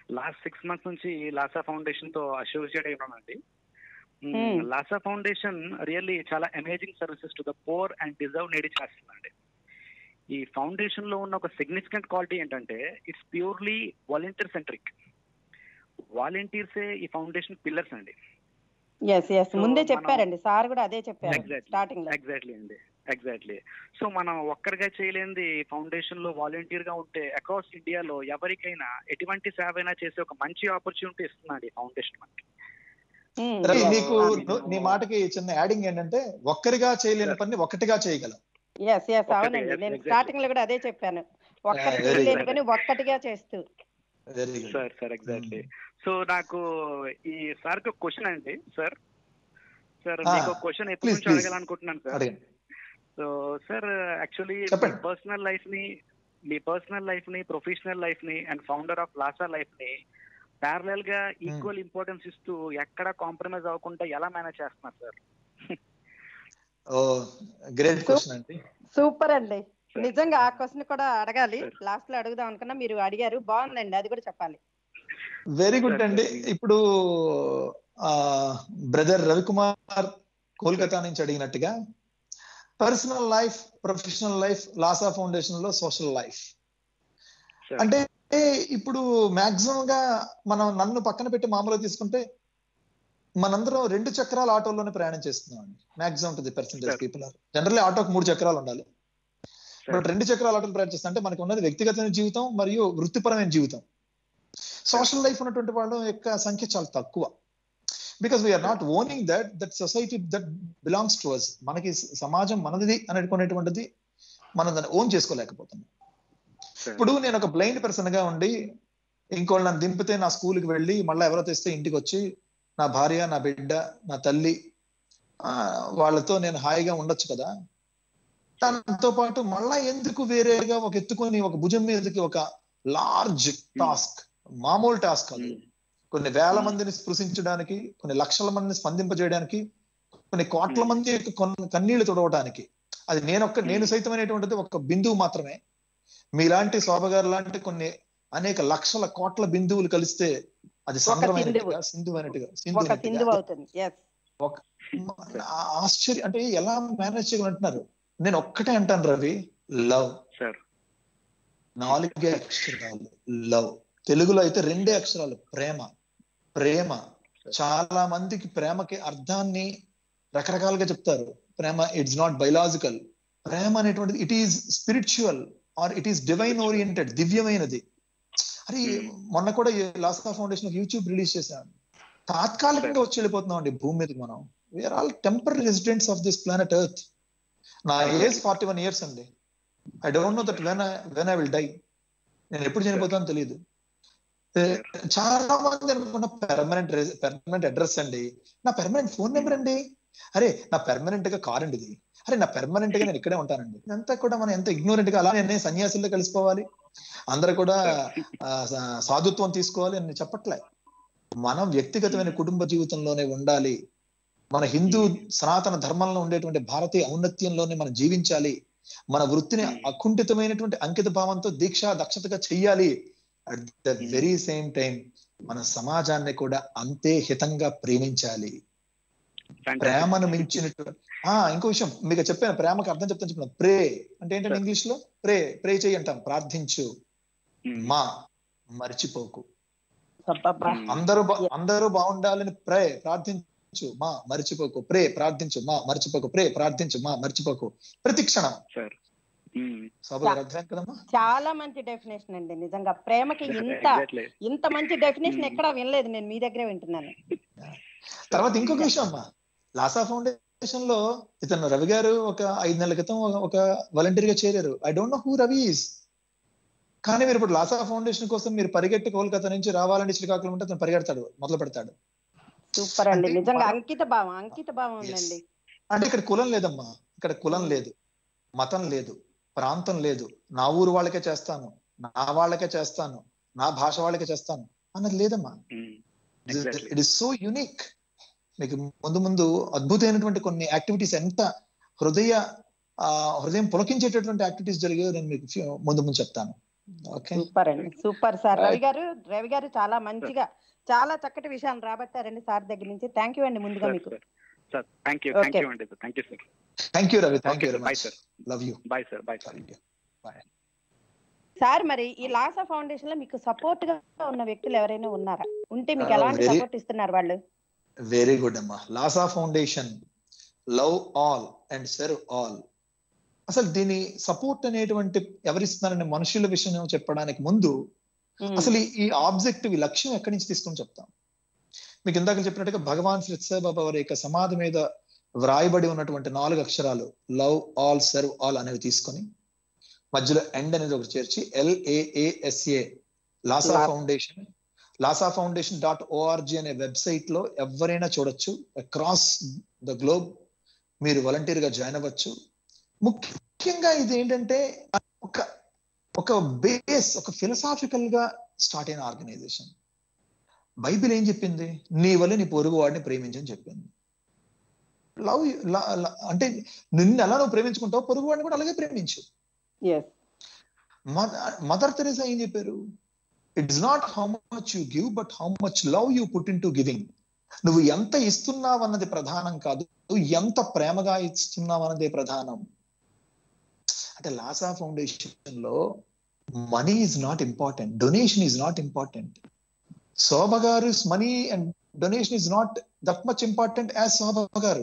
లాస్ట్ సిక్స్ మంత్స్ నుంచి లాసా ఫౌండేషన్ తో అసోసియేట్ అయి ఉన్నానండి Hmm. లాసా ఫౌండేషన్ రియల్లీ చాలా amazing services to the poor and deserve needy చేస్తుందండి ఈ ఫౌండేషన్ లో ఉన్న ఒక సిగ్నిఫికెంట్ క్వాలిటీ ఏంటంటే ఇట్స్ ప్యూర్లీ వాలంటీర్ సెంట్రిక్ వాలంటీర్సే ఈ ఫౌండేషన్ పిల్లర్స్ అండి ఎస్ ఎస్ So, ముందే మనం- చెప్పారండి సార్ కూడా అదే చెప్పారు Exactly. స్టార్టింగ్ లో ఎగ్జాక్ట్లీ అండి ఎగ్జాక్ట్లీ సో మనం ఒక్కరిగా చేయలేనిది ఫౌండేషన్ లో వాలంటీర్ గా ఉంటే అక్రాస్ ఇండియాలో ఎవరికైనా ఎటువంటి సేవ అయినా చేసే ఒక మంచి ఆపర్చునిటీ ఇస్తుందండి ఈ ఫౌండేషన్ మనకి ఉమ్, రవి yes. నీకు ఆ, ను- నీ మాటకి చిన్న యాడింగ్ ఏంటంటే ఒక్కరిగా చేయలేని పని ఒకటిగా చేయగలం ఎస్ ఎస్ ఒకటే, అవునండి yes, నేను exactly. స్టార్టింగ్ లో కూడా అదే చెప్పాను ఒక్కరికి very చేయలేని good. పని ఒక్కటిగా చేస్తూ very good sir sir exactly so నాకు ఈ సార్కి ఒక క్వశ్చన్ అండి సార్ సార్ Ah, మీకు ఒక క్వశ్చన్ ఎప్పటి please, నుంచి please. అడగాలనుకుంటున్నాను సార్ అడగండి సో సార్ యాక్చువల్లీ మీ చెప్పండి. పర్సనల్ లైఫ్ ని మీ పర్సనల్ లైఫ్ ని ప్రొఫెషనల్ లైఫ్ ని and founder of Laasa life ని ప్యారలల్ గా ఈక్వల్ ఇంపార్టెన్స్ ఇస్తూ ఎక్కడ కాంప్రమైజ్ అవ్వకుండా ఎలా మేనేజ్ చేస్తున్నారు సార్ ఓ గ్రేట్ క్వశ్చన్ అండి సూపర్ అండి Sir. నిజంగా ఆ క్వశ్చన్ కూడా అడగాలి Sir. లాస్ట్ లో అడుగుదాం అనుకున్నా మీరు అడిగారు బాగుందండి అది కూడా చెప్పాలి వెరీ గుడ్ Sir, అండి sir. ఇప్పుడు బ్రదర్ రవికుమార్ కోల్కతా నుంచి అడిగినట్టుగా personal life professional life Laasa foundation లో సోషల్ లైఫ్ Sir. అంటే ఇప్పుడు మాక్సిమం గా మనం నన్ను పక్కన పెట్టి మామూలుగా తీసుకుంటే మనందరం రెండు చక్రాల ఆటోలోనే ప్రయాణం చేస్తున్నాం అండి maximum to the percentage Sir. People are generally ఆటోకి మూడు చక్రాలు ఉండాలి Sir. బట్ రెండు చక్రాల ఆటోలు ప్రయాణం చేస్తా అంటే మనకు ఉన్నది వ్యక్తిగతమైన జీవితం మరియు వృత్తిపరమైన జీవితం సోషల్ లైఫ్ ఉన్నటువంటి వాళ్ళ యొక్క సంఖ్య చాలా తక్కువ because we are not owning that that society that belongs to us మనకి సమాజం మనది అనుకునేటువంటిది మనం దాన్ని ఓన్ చేసుకోలేకపోతున్నాం Sir. ఇప్పుడు నేను ఒక బ్లైండ్ పర్సన్ గా ఉండి ఇంకోళ్ళు నన్ను దింపితే నా స్కూల్కి వెళ్ళి మళ్ళీ ఎవరో తెస్తే ఇంటికి వచ్చి నా భార్య నా బిడ్డ నా తల్లి ఆ, వాళ్ళతో నేను హాయిగా ఉండొచ్చు కదా దాంతో పాటు మళ్ళా ఎందుకు వేరేగా ఒక ఎత్తుకొని ఒక భుజం మీదకి ఒక లార్జ్ టాస్క్ మామూలు టాస్క్ కాదు Hmm. కొన్ని వేల మందిని స్పృశించడానికి కొన్ని లక్షల మందిని స్పందింపజేయడానికి కొన్ని కోట్ల మంది యొక్క కొన్- కన్నీళ్లు తుడవడానికి అది నేనొక్క నేను సైతం అనేటువంటిది ఒక బిందువు మాత్రమే మీలాంటి శోభ గారు లాంటి కొన్ని అనేక లక్షల కోట్ల బిందువులు కలిస్తే అది సంద్రమైనట్టుగా సింధు అయినట్టుగా సింధు ఒక సింధు అయినట్టుగా. అవుతుంది ఎస్ ఆ- ఆశ్చర్యం అంటే ఎలా మేనేజ్ చేయగలంటున్నారు నేను ఒక్కటే అంటాను రవి లవ్ సార్ నాలుగే అక్షరాలు లవ్ తెలుగులో అయితే రెండే అక్షరాలు ప్రేమ ప్రేమ చాలా మందికి ప్రేమకి అర్థాన్ని రకరకాలుగా చెప్తారు ప్రేమ ఇట్స్ నాట్ బయలాజికల్ ప్రేమ అనేటువంటిది it is spiritual or it is divine oriented దివ్యమైనది అరే మొన్న కూడా లాస్కా ఫౌండేషన్ యూట్యూబ్ రిలీజ్ చేశాను తాత్కాలికంగా వచ్చి వెళ్ళిపోతున్నాం అండి భూమి మీదకి మనం we are all temporary residents of this planet earth నా ఏజ్ ఫార్టీ వన్ ఇయర్స్ అండి I don't know that when when I will die నేను ఎప్పుడు చనిపోతానో తెలియదు చాలా మంది అనుకున్న పెర్మనెంట్ పెర్మనెంట్ అడ్రస్ అండి నా పెర్మనెంట్ ఫోన్ నెంబర్ అండి అరే నా పెర్మనెంట్ గా కార్ అండి ఇది అరే నా పెర్మనెంట్ గా నేను ఇక్కడే ఉంటానండి ఇదంతా కూడా మనం ఎంత ఇగ్నోరెంట్ గా అలా నేను సన్యాసుల్లో కలిసిపోవాలి అందరూ కూడా ఆ, సా- సాధుత్వం తీసుకోవాలి అని నేను చెప్పట్లే మనం వ్యక్తిగతమైన కుటుంబ జీవితంలోనే ఉండాలి మన హిందూ సనాతన ధర్మంలో ఉండేటువంటి భారతీయ ఔన్నత్యంలోనే మనం జీవించాలి మన వృత్తిని అకుంఠితమైనటువంటి అంకిత భావంతో దీక్ష దక్షతగా చెయ్యాలి at the very same time మన సమాజాన్ని కూడా అంతే హితంగా ప్రేమించాలి ప్రేమను మించినట్టు ఆ ఇంకో విషయం మీకు చెప్పాను ప్రేమకు అర్థం చెప్తాను చెప్పాను ప్రే అంటే ఏంటంటే Sure. ఇంగ్లీష్ లో ప్రే ప్రే చెయ్యి అంటాం ప్రార్థించు మా మర్చిపోకు అబ్బబ్బా. అందరూ బా- అందరూ బాగుండాలని ప్రే ప్రార్థించు మా మర్చిపోకు ప్రే ప్రార్థించు మా మర్చిపోకు ప్రే ప్రార్థించు మా మర్చిపోకు ప్రతి క్షణం సార్ సభ అర్థం కదమ్మా చాలా మంచి డెఫినేషన్ అండి నిజంగా ప్రేమకి ఇంత ఎగ్జాక్ట్లీ ఇంత మంచి డెఫినేషన్ Hmm. ఎక్కడా వినలేదు నేను మీ దగ్గరే వింటున్నాను తర్వాత ఇంకొక విషయం అమ్మా లాసా ఫౌండేషన్ లో ఇతను రవి గారు ఒక ఐదు నెలల క్రితం ఒక- ఒక వాలంటీర్ గా చేరారు I don't know who Ravi is కానీ మీరు ఇప్పుడు లాసా ఫౌండేషన్ కోసం మీరు పరిగెట్టి కోల్కతా నుంచి రావాలని శ్రీకాకుళం ఉంటే అతను పరిగెడతాడు మొదలు పెడతాడు సూపర్ అండి అంటే నిజంగా మనం- అంకిత భావం అంకిత భావం Yes. ఉందండి అంటే ఇక్కడ కులం లేదమ్మా ఇక్కడ కులం లేదు మతం లేదు ప్రాంతం లేదు నా ఊరు వాళ్ళకే చేస్తాను నా వాళ్ళకే చేస్తాను నా భాష వాళ్ళకే చేస్తాను అన్నది లేదమ్మా Exactly. It is so unique మీకు ముందు ముందు అద్భుతమైనటువంటి కొన్ని యాక్టివిటీస్ ఎంత హృదయ ఆ, హృదయం పులకించేటటువంటి యాక్టివిటీస్ జరిగాయో నేను మీకు ఫ్యూ- ముందు ముందు చెప్తాను ఓకే సూపర్ అండి సూపర్ సార్ Right. రవి గారు రవి గారు చాలా మంచిగా చాలా చక్కటి విషయాలు రాబట్టారండి సార్ దగ్గర నుంచి థ్యాంక్ యూ అండి ముందుగా సార్ మీకు sir thank you Okay. Thank you అండి thank you sir thank you Ravi thank okay you sir very bye much sir love you bye sir bye sir sir మరి ఈ లాసా ఫౌండేషన్ లో మీకు సపోర్ట్ గా ఉన్న వ్యక్తులు ఎవరైనా ఉన్నారా ఉంటే మీకు Ah, ఎలాంటి very- సపోర్ట్ ఇస్తున్నారు వాళ్ళు వెరీ గుడ్ అమ్మా Laasa foundation love all and serve all అసలు దీని సపోర్ట్ అనేటువంటి ఎవరిస్తున్నారనే మనుషుల విషయం చెప్పడానికి ముందు ఉమ్, అసలు ఈ- ఈ ఆబ్జెక్టివ్ ఈ లక్ష్యం ఎక్కడి నుంచి తీసుకొని చెప్తాం మీకు ఇందాక చెప్పినట్టుగా భగవాన్ శ్రీ బాబా వారి యొక్క సమాధి మీద వ్రాయబడి ఉన్నటువంటి నాలుగు అక్షరాలు లవ్ ఆల్ సర్వ్ ఆల్ అనేవి తీసుకొని మధ్యలో ఎండ్ అనేది ఒకటి చేర్చి L A A S A Laasa La- foundation Laasa foundation dot O R G అనే వెబ్సైట్ లో ఎవరైనా చూడొచ్చు అక్రాస్ ద గ్లోబ్ మీరు వాలంటీర్ గా జాయిన్ అవ్వచ్చు ముఖ్యంగా ఇది ఏంటంటే ఒక ఒక బేస్ ఒక ఫిలసాఫికల్ గా స్టార్ట్ అయిన ఆర్గనైజేషన్ బైబిల్ ఏం చెప్పింది నీ వల్ల నీ పొరుగు వాడిని ప్రేమించని చెప్పింది లవ్ అంటే నిన్ను ఎలా నువ్వు ప్రేమించుకుంటావు పొరుగు వాడిని కూడా అలాగే ప్రేమించు yes. మదర్ తెరేసా ఏం చెప్పారు it's not how much you give but how much love you put into giving నువ్వు ఎంత ఇస్తున్నావు అన్నది ప్రధానం కాదు నువ్వు ఎంత ప్రేమగా ఇస్తున్నావు అన్నదే ప్రధానం అంటే లాసా ఫౌండేషన్ లో money is not important donation is not important Shobha గారు money and donation is not that much important as Shobha గారు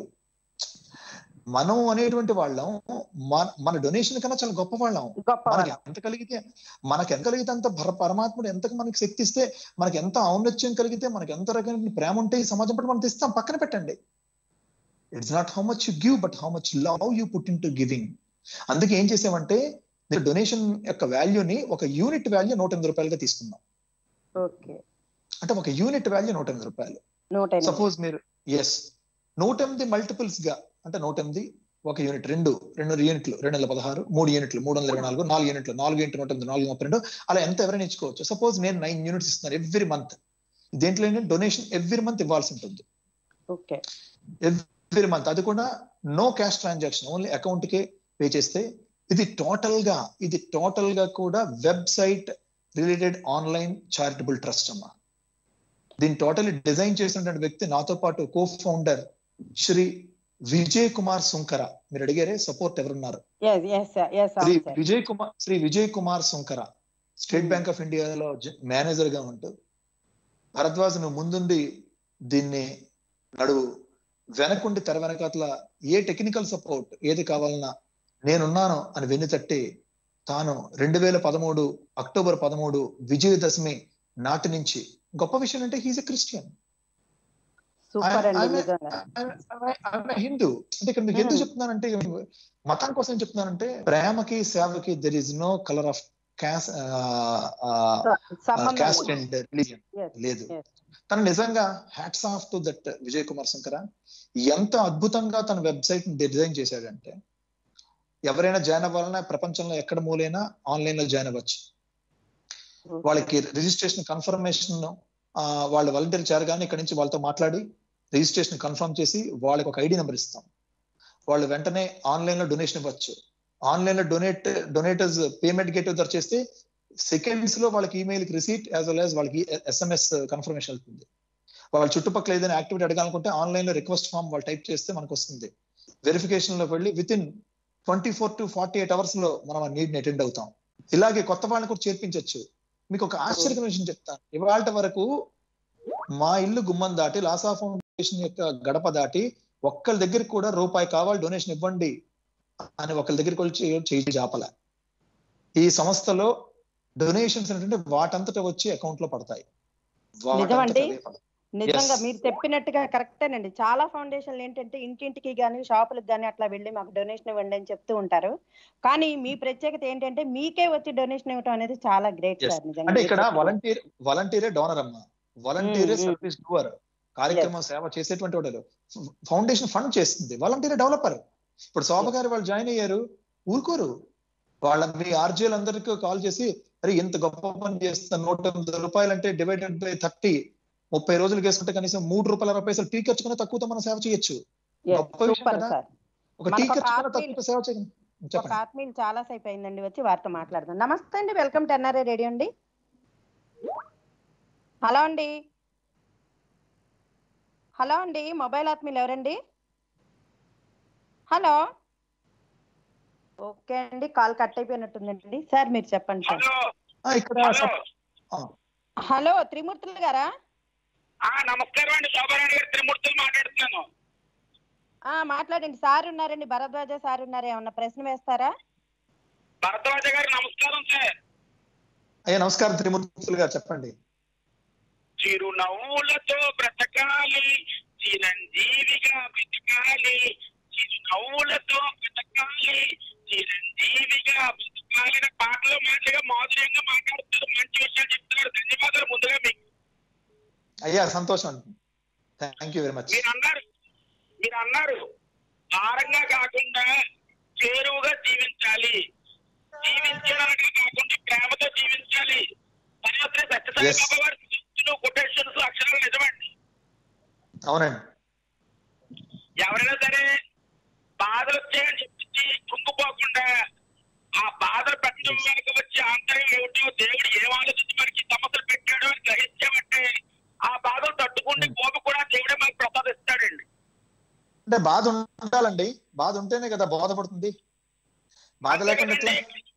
మనం అనేటువంటి వాళ్ళం మన- మన డొనేషన్ కన్నా చాలా గొప్ప వాళ్ళం గొప్ప మనకి వాళ్ళు. ఎంత కలిగితే మనకి ఎంత కలిగితే అంత భర- పరమాత్ముడు ఎంత మనకి శక్తి ఇస్తే మనకి ఎంత ఔన్నత్యం కలిగితే మనకి ఎంత రకమైన ప్రేమ ఉంటే ఈ సమాజం పట్ల మనం తెస్తాం పక్కన పెట్టండి it's not how much you give but how much love you put into giving అందుకే ఏం చేసామంటే డొనేషన్ యొక్క వాల్యూని ఒక యూనిట్ వాల్యూ నూట ఎనిమిది రూపాయలుగా తీసుకున్నాం ఓకే అంటే ఒక యూనిట్ వాల్యూ నూట ఎనిమిది రూపాయలు నూట ఎనిమిది. సపోజ్ మీరు ఎస్ నూట ఎనిమిది మల్టిపుల్స్ గా అంటే నూట ఎనిమిది ఒక యూనిట్ రెండు రెండు యూనిట్లు రెండు వందల పదహారు మూడు యూనిట్లు మూడు వందల ఇరవై నాలుగు నాలుగు యూనిట్లు నాలుగు ఇంటూ నూట ఎనిమిది నాలుగు ముప్పై రెండు అలా ఎంత ఎవరైనా ఇచ్చుకోవచ్చు సపోజ్ నేను నైన్ యూనిట్స్ ఇస్తున్నాను ఎవ్రీ మంత్ దేంట్లో ఏంటంటే డొనేషన్ ఎవ్రీ మంత్ ఇవ్వాల్సి ఉంటుంది ఓకే ఎవ్రీ మంత్ అది కూడా no cash transaction only account కే పే చేస్తే ఇది టోటల్ గా ఇది టోటల్ గా కూడా website related online charitable trust అమ్మా దీన్ని టోటల్ డిజైన్ చేసినటువంటి వ్యక్తి నాతో పాటు కో ఫౌండర్ శ్రీ విజయ్ కుమార్ సుంకర మీరు అడిగారే సపోర్ట్ ఎవరున్నారు ఎస్ ఎస్ ఎస్ శ్రీ అవును sir Vijay Kumar Shri Vijay Kumar Sunkara State Bank of ఇండియాలో మేనేజర్ గా ఉంటూ భరద్వాజ్ నువ్వు ముందుండి దీన్ని నడువు వెనకుండి తెర వెనకాతల ఏ టెక్నికల్ సపోర్ట్ ఏది కావాలన్నా నేనున్నాను అని వెన్ను తట్టి తాను రెండు వేల పదమూడు అక్టోబర్ పదమూడు విజయదశమి నాటి నుంచి గొప్ప విషయం అంటే హీజ్ ఎ క్రిస్టియన్ సూపర్ అండి ఆమె- నిజంగా ఆమె హిందూ అంటే ఇక్కడ మీకు ఎందుకు Hmm. చెప్తున్నానంటే మతం కోసం ఏం చెప్తున్నానంటే ప్రేమకి సేవకి there is no colour of caste సంబంధం క్యాస్ట్ లేదు. అండ్ రిలీజియన్ Yes, లేదు yes. తను నిజంగా hats off to that Vijay Kumar Shankara ఎంత అద్భుతంగా తన వెబ్సైట్ ని డిజైన్ చేశాడంటే ఎవరైనా జాయిన్ అవ్వాలన్నా ప్రపంచంలో ఎక్కడ మూలైనా ఆన్లైన్ లో జాయిన్ అవ్వచ్చు వాళ్ళకి రిజిస్ట్రేషన్ కన్ఫర్మేషన్ వాళ్ళ వాలంటీర్ చేరగానే ఇక్కడ నుంచి వాళ్ళతో మాట్లాడి రిజిస్ట్రేషన్ కన్ఫర్మ్ చేసి వాళ్ళకి ఒక ఐడి నెంబర్ ఇస్తాం వాళ్ళు వెంటనే ఆన్లైన్ లో డొనేషన్ ఇవ్వచ్చు ఆన్లైన్ లో డొనేట్ డొనేటర్స్ పేమెంట్ గేట్ ద్వారా చేస్తే సెకండ్స్ లో వాళ్ళకి ఈమెయిల్ కి రిసీట్ యాజ్ వెల్ యాజ్ వాళ్ళకి ఎస్ఎంఎస్ కన్ఫర్మేషన్ వెళ్తుంది వాళ్ళ చుట్టుపక్కల ఏదైనా యాక్టివిటీ అడగాలనుకుంటే ఆన్లైన్ లో రిక్వెస్ట్ ఫామ్ వాళ్ళు టైప్ చేస్తే మనకు వస్తుంది వెరిఫికేషన్ లో వెళ్ళి within twenty four to forty eight hours లో మనం ఆ నీడ్ అటెండ్ అవుతాం ఇలాగే కొత్త వాళ్ళని కూడా చేర్పించవచ్చు మీకు ఒక ఆశ్చర్యకరమైన విషయం చెప్తాను ఇవాళ వరకు మా ఇల్లు గుమ్మం దాటి లాసా ఫౌండేషన్ యొక్క గడప దాటి ఒక్కరి దగ్గరికి కూడా రూపాయి కావాలి డొనేషన్ ఇవ్వండి అని ఒకరి దగ్గరికి వచ్చి చేయి జాపల ఈ సంస్థలో డొనేషన్స్ ఏంటంటే వాటంతట వచ్చి అకౌంట్ లో పడతాయి వాటంతట నిజమండి? అవే పడతాయి. నిజంగా Yes. మీరు చెప్పినట్టుగా కరెక్టేనండి చాలా ఫౌండేషన్లు ఏంటంటే ఇంటింటికి గానీ షాపులకు గానీ అట్లా వెళ్ళి మాకు డొనేషన్ ఇవ్వండి అని చెప్తూ ఉంటారు కానీ మీ ప్రత్యేకత ఏంటంటే మీకే వచ్చి డొనేషన్ ఇవ్వడం అనేది చాలా గ్రేట్ Yes. సార్ నిజంగా అంటే మీరు ఇక్కడ చెప్పినట్టు. వాలంటీర్ వాలంటీరే డోనర్ అమ్మా వాలంటీరే Mm, mm. సర్వీస్ డూవర్ కార్యక్రమం సేవ చేసేటువంటి వాడు ఫౌండేషన్ ఫండ్ చేస్తుంది వాలంటీరే డెవలపర్ ఇప్పుడు శోభ గారు వాళ్ళు జాయిన్ అయ్యారు ఊరుకోరు వాళ్ళ మీ ఆర్జీలు అందరికీ కాల్ చేసి అరే ఇంత గొప్ప పని చేస్తున్న నూట ఎనిమిది రూపాయలు అంటే డివైడెడ్ బై థర్టీ ముప్పై రోజులు వేసుకుంటే కనీసం మూడు రూపాయల అరవై పైసలు టీ ఖర్చుకునే తక్కువతో మనం సేవ చేయొచ్చు Yes, గొప్ప విషయం సూపర్ కదా. సార్ ఒక టీ మనకు ఒక ఖర్చుకునే ఆత్మీయులు- తక్కువతో సేవ చేయగలం ఒక చెప్పండి ఆత్మీయులు చాలా సేపు అయిందండి వచ్చి వారితో మాట్లాడదాం నమస్తే అండి వెల్కమ్ టు ఎన్ఆర్ఐ రేడియో అండి హలో అండి హలో అండి మొబైల్ ఆత్మీయులు ఎవరండి హలో ఓకే అండి కాల్ కట్ అయిపోయినట్టుందండి సార్ మీరు చెప్పండి సార్ హలో ఆ, ఇక్కడ హలో సప్- ఆ, హలో త్రిమూర్తులు గారా ఆ, నమస్కారం అండి శోభారాణి గారు త్రిమూర్తులు మాట్లాడుతున్నాను ఆ మాట్లాడండి సార్ ఉన్నారండి భరద్వాజ సార్ ఉన్నారు ఏమన్నా ప్రశ్న వేస్తారా భరద్వాజ గారు నమస్కారం సార్ అయ్యా నమస్కారం త్రిమూర్తులు గారు చెప్పండి చిరునవ్వులతో బ్రతకాలి చిరంజీవిగా బ్రతకాలి చిరునవ్వులతో బ్రతకాలి చిరంజీవిగా బ్రతకాలి అనే పాటలో మంచిగా మాధుర్యంగా మాట్లాడుతారు మంచి విషయాలు చెప్తున్నారు ధన్యవాదాలు ముందుగా మీకు అయ్యా సంతోషం థ్యాంక్ యూ వెరీ మచ్ మీరు అన్నారు మీరు అన్నారు భారంగా కాకుండా చేరువుగా జీవించాలి జీవించడానికి కాకుండా ప్రేమతో జీవించాలి తర్వాత సత్యసాయి Yes. బాబా వారి సూక్తులు కొటేషన్స్ అక్షరాలు నిజమండి అవునండి ఎవరైనా సరే బాధలు వచ్చాయని చెప్పి కుంగిపోకుండా ఆ బాధలు పెట్టడం వెనక వచ్చే ఆంతర్యం ఏమిటో దేవుడు ఏం ఆలోచించి మనకి ఈ సమస్యలు పెట్టాడో అని గ్రహించామంటే ఆ బాధలు తట్టుకుంటే కోప కూడా దేవుడే మనకు ప్రసాదిస్తాడండి అంటే బాధ ఉండాలండి బాధ ఉంటేనే కదా బోధపడుతుంది బాధ లేకుండా ఎట్లా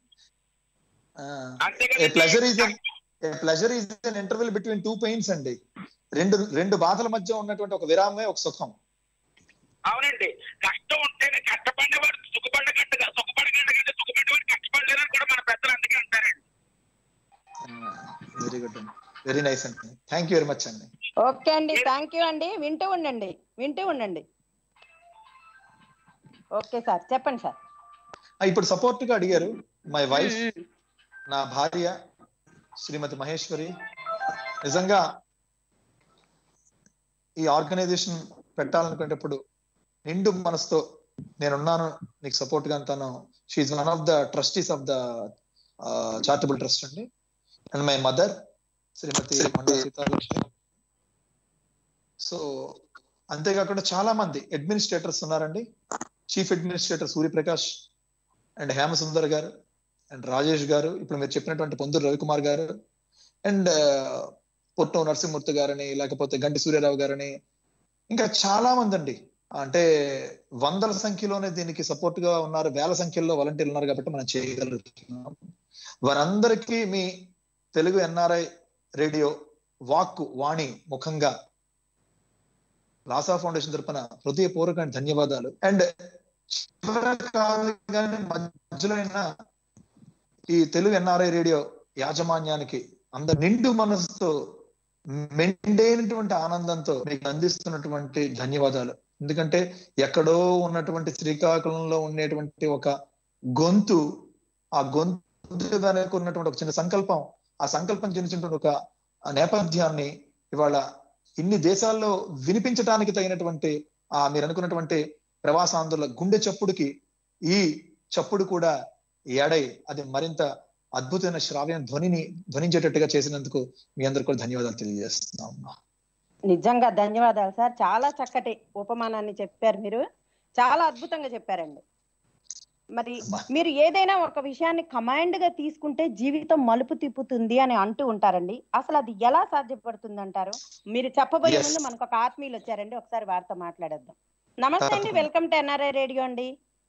a pleasure is a pleasure is an interval between two pains అండి రెండు రెండు బాధల మధ్య ఉన్నటువంటి ఒక విరామమే ఒక సుఖం అవునండి కష్టం ఉంటేనే కష్టపడేవాడు సుఖపడగట్టు సుఖపడగట్టు కంటే సుఖపడేవాడు కష్టపడలేదని కూడా మన పెద్దలు అందుకే అంటారండి వెరీ గుడ్ అండి వెరీ నైస్ అండి థ్యాంక్ యూ వెరీ మచ్ అండి ఓకే అండి థ్యాంక్ యూ అండి వింటూ ఉండండి వింటూ ఉండండి ఓకే సార్ చెప్పండి సార్ ఆ, ఇప్పుడు సపోర్ట్ గా అడిగారు మై వైఫ్ నా భార్య శ్రీమతి మహేశ్వరి నిజంగా ఈ ఆర్గనైజేషన్ పెట్టాలనుకునేటప్పుడు నిండు మనసుతో నేనున్నాను నీకు సపోర్ట్ గా అంతాను she is one of the trustees of the charitable trust అండి and my mother Shrimati Mandala Seethalakshmi so అంతేకాకుండా చాలా మంది అడ్మినిస్ట్రేటర్స్ ఉన్నారండి chief administrator Suryaprakash and Hemasundar garu and Rajesh గారు ఇప్పుడు మీరు చెప్పినటువంటి పొందూరు రవికుమార్ గారు అండ్ పొట్టం నరసింహమూర్తి గారని లేకపోతే గంటి సూర్యారావు గారని ఇంకా చాలా మంది అండి అంటే వందల సంఖ్యలోనే దీనికి సపోర్ట్ గా ఉన్నారు వేల సంఖ్యలో వాలంటీర్లు ఉన్నారు కాబట్టి మనం చేయగలుగుతున్నాం వారందరికీ మీ తెలుగు ఎన్ఆర్ఐ రేడియో వాక్కు వాణి ముఖంగా లాసా ఫౌండేషన్ తరపున హృదయపూర్వక ధన్యవాదాలు అండ్ కాదు కానీ మధ్యలో అయినా ఈ తెలుగు ఎన్ఆర్ఐ రేడియో యాజమాన్యానికి అందరు నిండు మనసుతో మెండైనటువంటి ఆనందంతో మీకు అందిస్తున్నటువంటి ధన్యవాదాలు ఎందుకంటే ఎక్కడో ఉన్నటువంటి శ్రీకాకుళంలో ఉండేటువంటి ఒక గొంతు ఆ గొంతు వెనక ఉన్నటువంటి ఒక చిన్న సంకల్పం ఆ సంకల్పం చెందినటువంటి ఒక నేపథ్యాన్ని ఇవాళ ఇన్ని దేశాల్లో వినిపించడానికి తగినటువంటి ఆ మీరు అనుకున్నటువంటి ప్రవాసాంధ్రుల గుండె చప్పుడుకి ఈ చప్పుడు కూడా ఏడై అది మరింత అద్భుతమైన శ్రావ్యం ధ్వనిని ధ్వనించేటట్టుగా చేసినందుకు మీ అందరు కూడా ధన్యవాదాలు తెలియజేస్తున్నాం నిజంగా ధన్యవాదాలు సార్ చాలా చక్కటి ఉపమానాన్ని చెప్పారు మీరు చాలా అద్భుతంగా చెప్పారండి మరి అమ్మా. మీరు ఏదైనా ఒక విషయాన్ని కమాండ్ గా తీసుకుంటే జీవితం మలుపు తిప్పుతుంది అని అంటూ ఉంటారండి అసలు అది ఎలా సాధ్యపడుతుంది అంటారు మీరు చెప్పబోయే Yes. ముందు మనకు ఒక ఆత్మీయులు వచ్చారండి ఒకసారి వారితో మాట్లాడేద్దాం నమస్తే అండి తప్పకుండా. వెల్కమ్ టు ఎన్ఆర్ఐ రేడియో అండి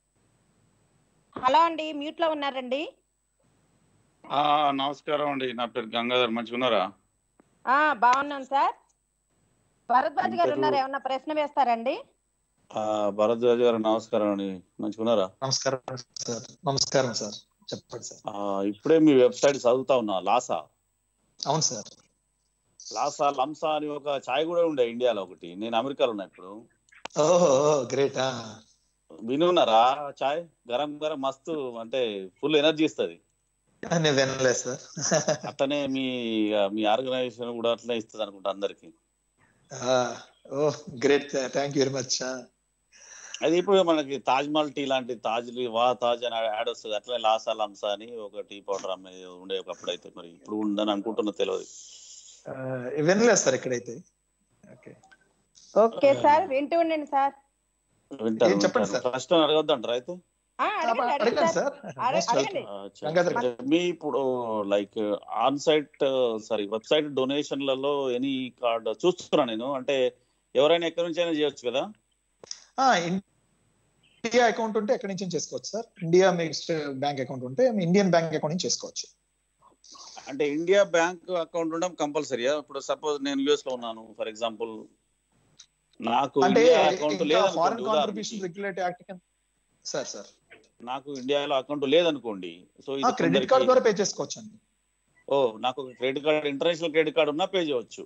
హలో అండి మ్యూట్ లో ఉన్నారండి ఆ నమస్కారం అండి నా పేరు గంగాధర్ మంచిగున్నారా ఆ బాగున్నాం సార్ భరద్వాజ్ గారు ఇంతకు- ఉన్నారు ఏమన్నా ప్రశ్న వేస్తారండి ఆ భరద్వాజ్ గారు నమస్కారం అండి మంచిగున్నారా నమస్కారం సార్ నమస్కారం సార్ చెప్పండి సార్ ఆ, ఇప్పుడే మీ వెబ్సైట్ చదువుతా ఉన్నా లాసా అవును సార్ లాసా లంసా అని ఒక ఛాయ్ కూడా ఉండే ఇండియాలో ఒకటి నేను అమెరికాలో ఉన్నా ఇప్పుడు ఓహో గ్రేట్ వినున్నారా ఛాయ్ గరం గరం మస్తు అంటే ఫుల్ ఎనర్జీ ఇస్తుంది నేను వినలేదు సార్ అట్లనే మీ ఇక మీ ఆర్గనైజేషన్ కూడా అట్లనే ఇస్తుంది అనుకుంటా అందరికి oh great thank you very much అది ఇప్పుడు మనకి తాజ్ మహల్ టీ లాంటి తాజ్ వా తాజ్ అని యాడ్ వస్తుంది అట్లనే లాసా లంసా అని ఒక టీ పౌడర్ అమ్మేది ఉండే ఒకప్పుడు అయితే మరి ఇప్పుడు ఉందని అనుకుంటున్నా తెలియదు వినలేదు సార్ ఇక్కడైతే ఓకే ఓకే సార్ వింటూ ఉండండి సార్ వింటారు ఏం చెప్పండి వింటారు. సార్? ప్రశ్న అడగొద్దంటారా అయితే ఆ, అడగండి అడగండి అడగండి సార్ సార్ అడగ- Most welcome. అడగండి. అచ్చా. గంగాధర్ గారు. మీ ఇప్పుడు like on site sorry website డొనేషన్లలో ఎనీ కార్డ్ చూస్తున్నా నేను అంటే ఎవరైనా ఎక్కడి నుంచి అయినా చేయొచ్చు కదా ఆ, ఇండియా అకౌంట్ ఉంటే ఎక్కడి నుంచి చేసుకోవచ్చు సార్ ఇండియా మీ బ్యాంక్ అకౌంట్ ఉంటే మీ ఇండియన్ బ్యాంక్ అకౌంట్ నుంచి చేసుకోవచ్చు అంటే ఇండియా బ్యాంక్ అకౌంట్ ఉండడం కంపల్సరీయా ఇప్పుడు సపోజ్ నేను యుఎస్ లో ఉన్నాను ఫర్ ఎగ్జాంపుల్ నాకు అంటే ఇండియా అకౌంట్ ఫారెన్ లేదనుకోండి కాంట్రిబ్యూషన్ ఉదాహరణకి. రెగ్యులేటరీ యాక్ట్ కింద సార్ సార్ నాకు ఇండియాలో అకౌంట్ లేదనుకోండి సో ఇది క్రెడిట్ కార్డ్ కొందరికి- ద్వారా పే చేసుకోవచ్చు అండి ఓ నాకు credit card international credit card ఉన్నా పే చేయవచ్చు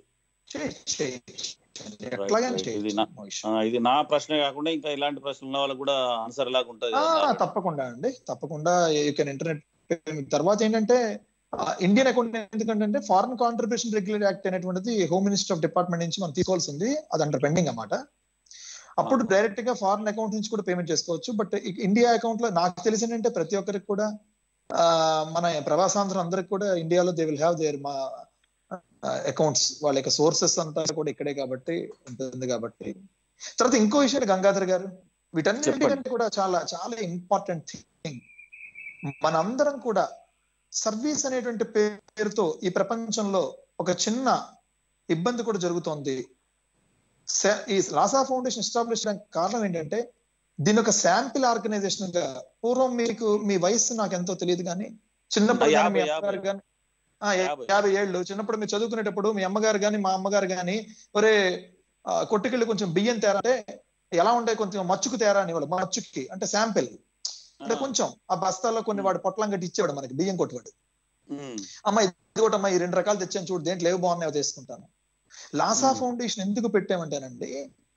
ఎట్లాగైనా right. ఇది చేయొచ్చు నా- No issue. ఆ, ఇది నా ప్రశ్న కాకుండా ఇంకా ఇలాంటి ప్రశ్నలు ఉన్న వాళ్ళకి కూడా ఆన్సర్ లాగా ఉంటది ఆ, కదా. తప్పకుండా అండి తప్పకుండా యూ కెన్ ఇంటర్నెట్ తర్వాత ఏంటంటే ఇండియన్ అకౌంట్ ఎందుకంటే ఫారెన్ కాంట్రిబ్యూషన్ రెగ్యులేటరీ యాక్ట్ అనేటువంటిది హోమ్ మినిస్టర్ ఆఫ్ డిపార్ట్మెంట్ నుంచి మనం తీసుకోవాల్సి ఉంది అది అండర్ పెండింగ్ అన్నమాట అప్పుడు ఆ. డైరెక్ట్ గా ఫారెన్ అకౌంట్ నుంచి కూడా పేమెంట్ చేసుకోవచ్చు బట్ ఇండియా అకౌంట్ లో నాకు తెలిసి ఏంటంటే ప్రతి ఒక్కరికి కూడా ఆ, మన ప్రవాసాంధ్రులు అందరికి కూడా ఇండియాలో దే విల్ హ్యావ్ దేర్ మా అకౌంట్స్ వాళ్ళ యొక్క సోర్సెస్ అంతా కూడా ఇక్కడే కాబట్టి ఉంటుంది కాబట్టి తర్వాత ఇంకో విషయం గంగాధర్ గారు వీటన్నిటికంటే కూడా చాలా చాలా ఇంపార్టెంట్ థింగ్ మనందరం కూడా సర్వీస్ అనేటువంటి పేరుతో ఈ ప్రపంచంలో ఒక చిన్న ఇబ్బంది కూడా జరుగుతోంది సా- ఈ లాసా ఫౌండేషన్ ఎస్టాబ్లిష్ చేయడానికి కారణం ఏంటంటే దీని ఒక శాంపిల్ ఆర్గనైజేషన్ గా పూర్వం మీకు మీ వయస్సు నాకు ఎంతో తెలియదు కానీ చిన్నప్పుడు కానీ మీ యాభై, అమ్మగారు యాభై. కానీ ఆ, యా- యాభై. యాభై ఏళ్ళు చిన్నప్పుడు మీరు చదువుకునేటప్పుడు మీ అమ్మగారు కానీ మా అమ్మగారు కానీ ఒరే ఆ, కొట్టుకెళ్ళి కొంచెం బియ్యం తేరా అంటే ఎలా ఉండే కొంచెం మచ్చుకు తేరా అనేవాడు మచ్చుకి అంటే శాంపిల్ అంటే ఆ, కొంచెం ఆ బస్తాల్లో కొన్ని వాడు పొట్లం కట్టి ఇచ్చేవాడు మనకి బియ్యం కొట్టువాడు ఉమ్, అమ్మ ఇది ఒకటి అమ్మ ఈ రెండు రకాలు తెచ్చాను చూడు దేంట్లో ఏవి బాగున్నాయో తీసుకుంటాను లాసా Hmm. ఫౌండేషన్ ఎందుకు పెట్టామంటేనండి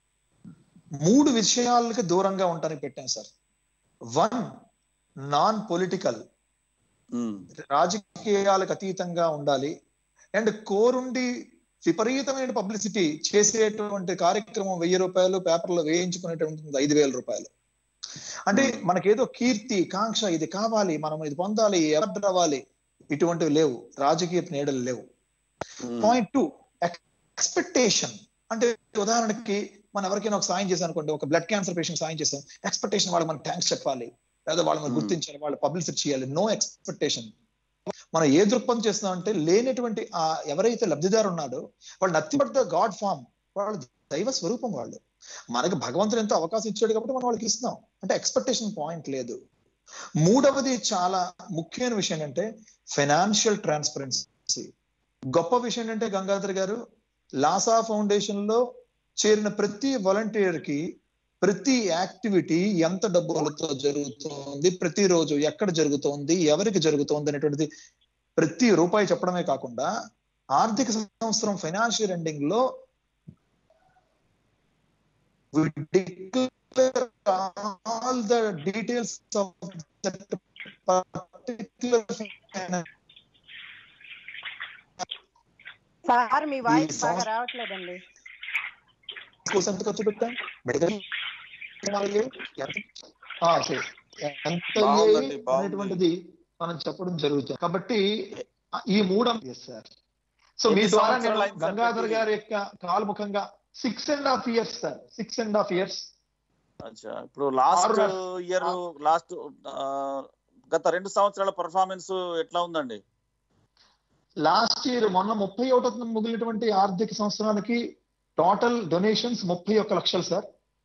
మూడు విషయాలకి దూరంగా ఉంటానికి పెట్టాం sir one non political um, రాజకీయాలకు అతీతంగా ఉండాలి అండ్ కోరుండి విపరీతమైన పబ్లిసిటీ చేసేటువంటి కార్యక్రమం వెయ్యి రూపాయలు పేపర్లో వేయించుకునేటువంటి ఐదు వేల రూపాయలు అంటే మనకేదో కీర్తి కాంక్ష ఇది కావాలి మనం ఇది పొందాలి ఎవరు రావాలి ఇటువంటివి లేవు రాజకీయ నీడలు లేవు ఉమ్, పాయింట్ టూ ఎక్స్పెక్టేషన్ అంటే ఉదాహరణకి మనం ఎవరికైనా ఒక సాయం చేశాం అనుకోండి ఒక బ్లడ్ క్యాన్సర్ పేషెంట్ సాయం చేస్తాం ఎక్స్పెక్టేషన్ వాళ్ళకి మనం థ్యాంక్స్ చెప్పాలి లేదా వాళ్ళు మనం Hmm. గుర్తించాలి వాళ్ళు పబ్లిసిటీ చేయాలి నో ఎక్స్పెక్టేషన్ మనం ఏ దృక్పథం చేస్తున్నాం అంటే లేనటువంటి ఆ ఎవరైతే లబ్ధిదారు ఉన్నాడో వాళ్ళు nothing but the god form వాళ్ళు దైవ స్వరూపం వాళ్ళు మనకి భగవంతుడు ఎంతో అవకాశం ఇచ్చాడు కాబట్టి మనం వాళ్ళకి ఇస్తున్నాం అంటే ఎక్స్పెక్టేషన్ పాయింట్ లేదు మూడవది చాలా ముఖ్యమైన విషయం ఏంటంటే ఫైనాన్షియల్ ట్రాన్స్పరెన్సీ గొప్ప విషయం ఏంటంటే గంగాధర్ గారు లాసా ఫౌండేషన్ లో చేరిన ప్రతి వాలంటీర్ కి ప్రతి యాక్టివిటీ ఎంత డబ్బులతో జరుగుతోంది ప్రతిరోజు ఎక్కడ జరుగుతోంది ఎవరికి జరుగుతోంది అనేటువంటిది ప్రతి రూపాయి చెప్పడమే కాకుండా ఆర్థిక సంవత్సరం ఫైనాన్షియల్ ఎండింగ్ లో we declare all the details of that particular finance సార్ మీ వాయిస్ ఈ బాగా సంవత్సరం- రావట్లేదండి కోసం ఎంత ఖర్చు పెట్టాం మెడికల్ ఎంత ఆ, సరే. ఎంత బాగుందండి, అయ్యాయి బాగుంది. అనేటువంటిది మనం చెప్పడం జరుగుతుంది కాబట్టి ఈ మూడు సార్ సో మీ ఎన్ని ద్వారా నేను సంవత్సరాలు అయింది సార్ గంగాధర్ పెట్టి? గారి యొక్క కాల్ముఖంగా six and half years sir six and half years అచ్చా ఇప్పుడు లాస్ట్ ఆరు- ఇయర్ లాస్ట్ గత రెండు సంవత్సరాల పర్ఫార్మెన్స్ ఎట్లా ఉందండి లాస్ట్ ఇయర్ మొన్న ముప్పై ఒకటో ముగిలినటువంటి ఆర్థిక సంవత్సరానికి టోటల్ డొనేషన్స్ ముప్పై ఒక్క లక్షలు సార్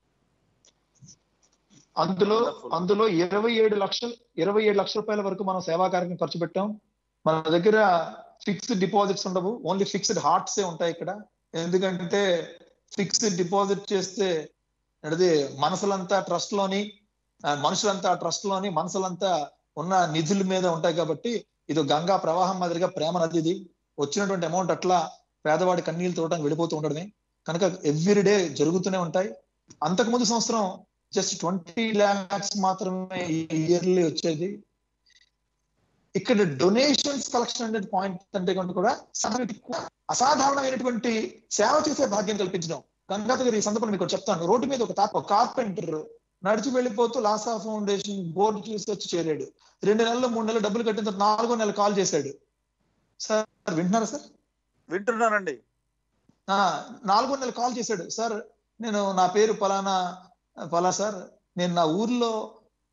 అందులో Wonderful. అందులో ఇరవై ఏడు లక్షలు ఇరవై ఏడు లక్షల రూపాయల వరకు మనం సేవా కార్యక్రమం ఖర్చు పెట్టాం మన దగ్గర ఫిక్స్డ్ డిపాజిట్స్ ఉండవు ఓన్లీ ఫిక్స్డ్ హార్ట్స్ ఏ ఉంటాయి ఇక్కడ ఎందుకంటే ఫిక్స్డ్ డిపాజిట్ చేస్తే అది మనసులంతా ట్రస్ట్ లోని ఆ, మనుషులంతా ట్రస్ట్ లోని మనసులంతా ఉన్న నిధుల మీద ఉంటాయి కాబట్టి ఇది గంగా ప్రవాహం మాదిరిగా ప్రేమ నది ఇది వచ్చినటువంటి అమౌంట్ అట్లా పేదవాడి కన్నీళ్ళు తోటం వెళ్ళిపోతూ ఉండడమే కనుక ఎవ్రీ డే జరుగుతూనే ఉంటాయి అంతకు ముందు సంవత్సరం జస్ట్ ట్వంటీ ల్యాక్స్ మాత్రమే ఇయర్లీ వచ్చేది ఇక్కడ డొనేషన్స్ కలెక్షన్ అనే పాయింట్ అంటే కనుక కూడా సాధారణ- అసాధారణమైనటువంటి సేవ చేసే భాగ్యం కల్పించడం గంగాధర్ గారు ఈ సందర్భంలో మీకు ఒకటి చెప్తాను రోడ్డు మీద ఒక తాత ఒక కార్పెంటర్ నడిచి వెళ్ళిపోతూ లాసా ఫౌండేషన్ బోర్డు చూసి వచ్చి చేరాడు రెండు నెలలు మూడు నెలలు డబ్బులు కట్టిన తర్వాత నాలుగో నెల కాల్ చేశాడు సార్ వింటున్నారా సార్ వింటున్నానండి ఆ, నాలుగో నెల కాల్ చేశాడు సార్ నేను నా పేరు పలానా పలా సార్ నేను నా ఊర్లో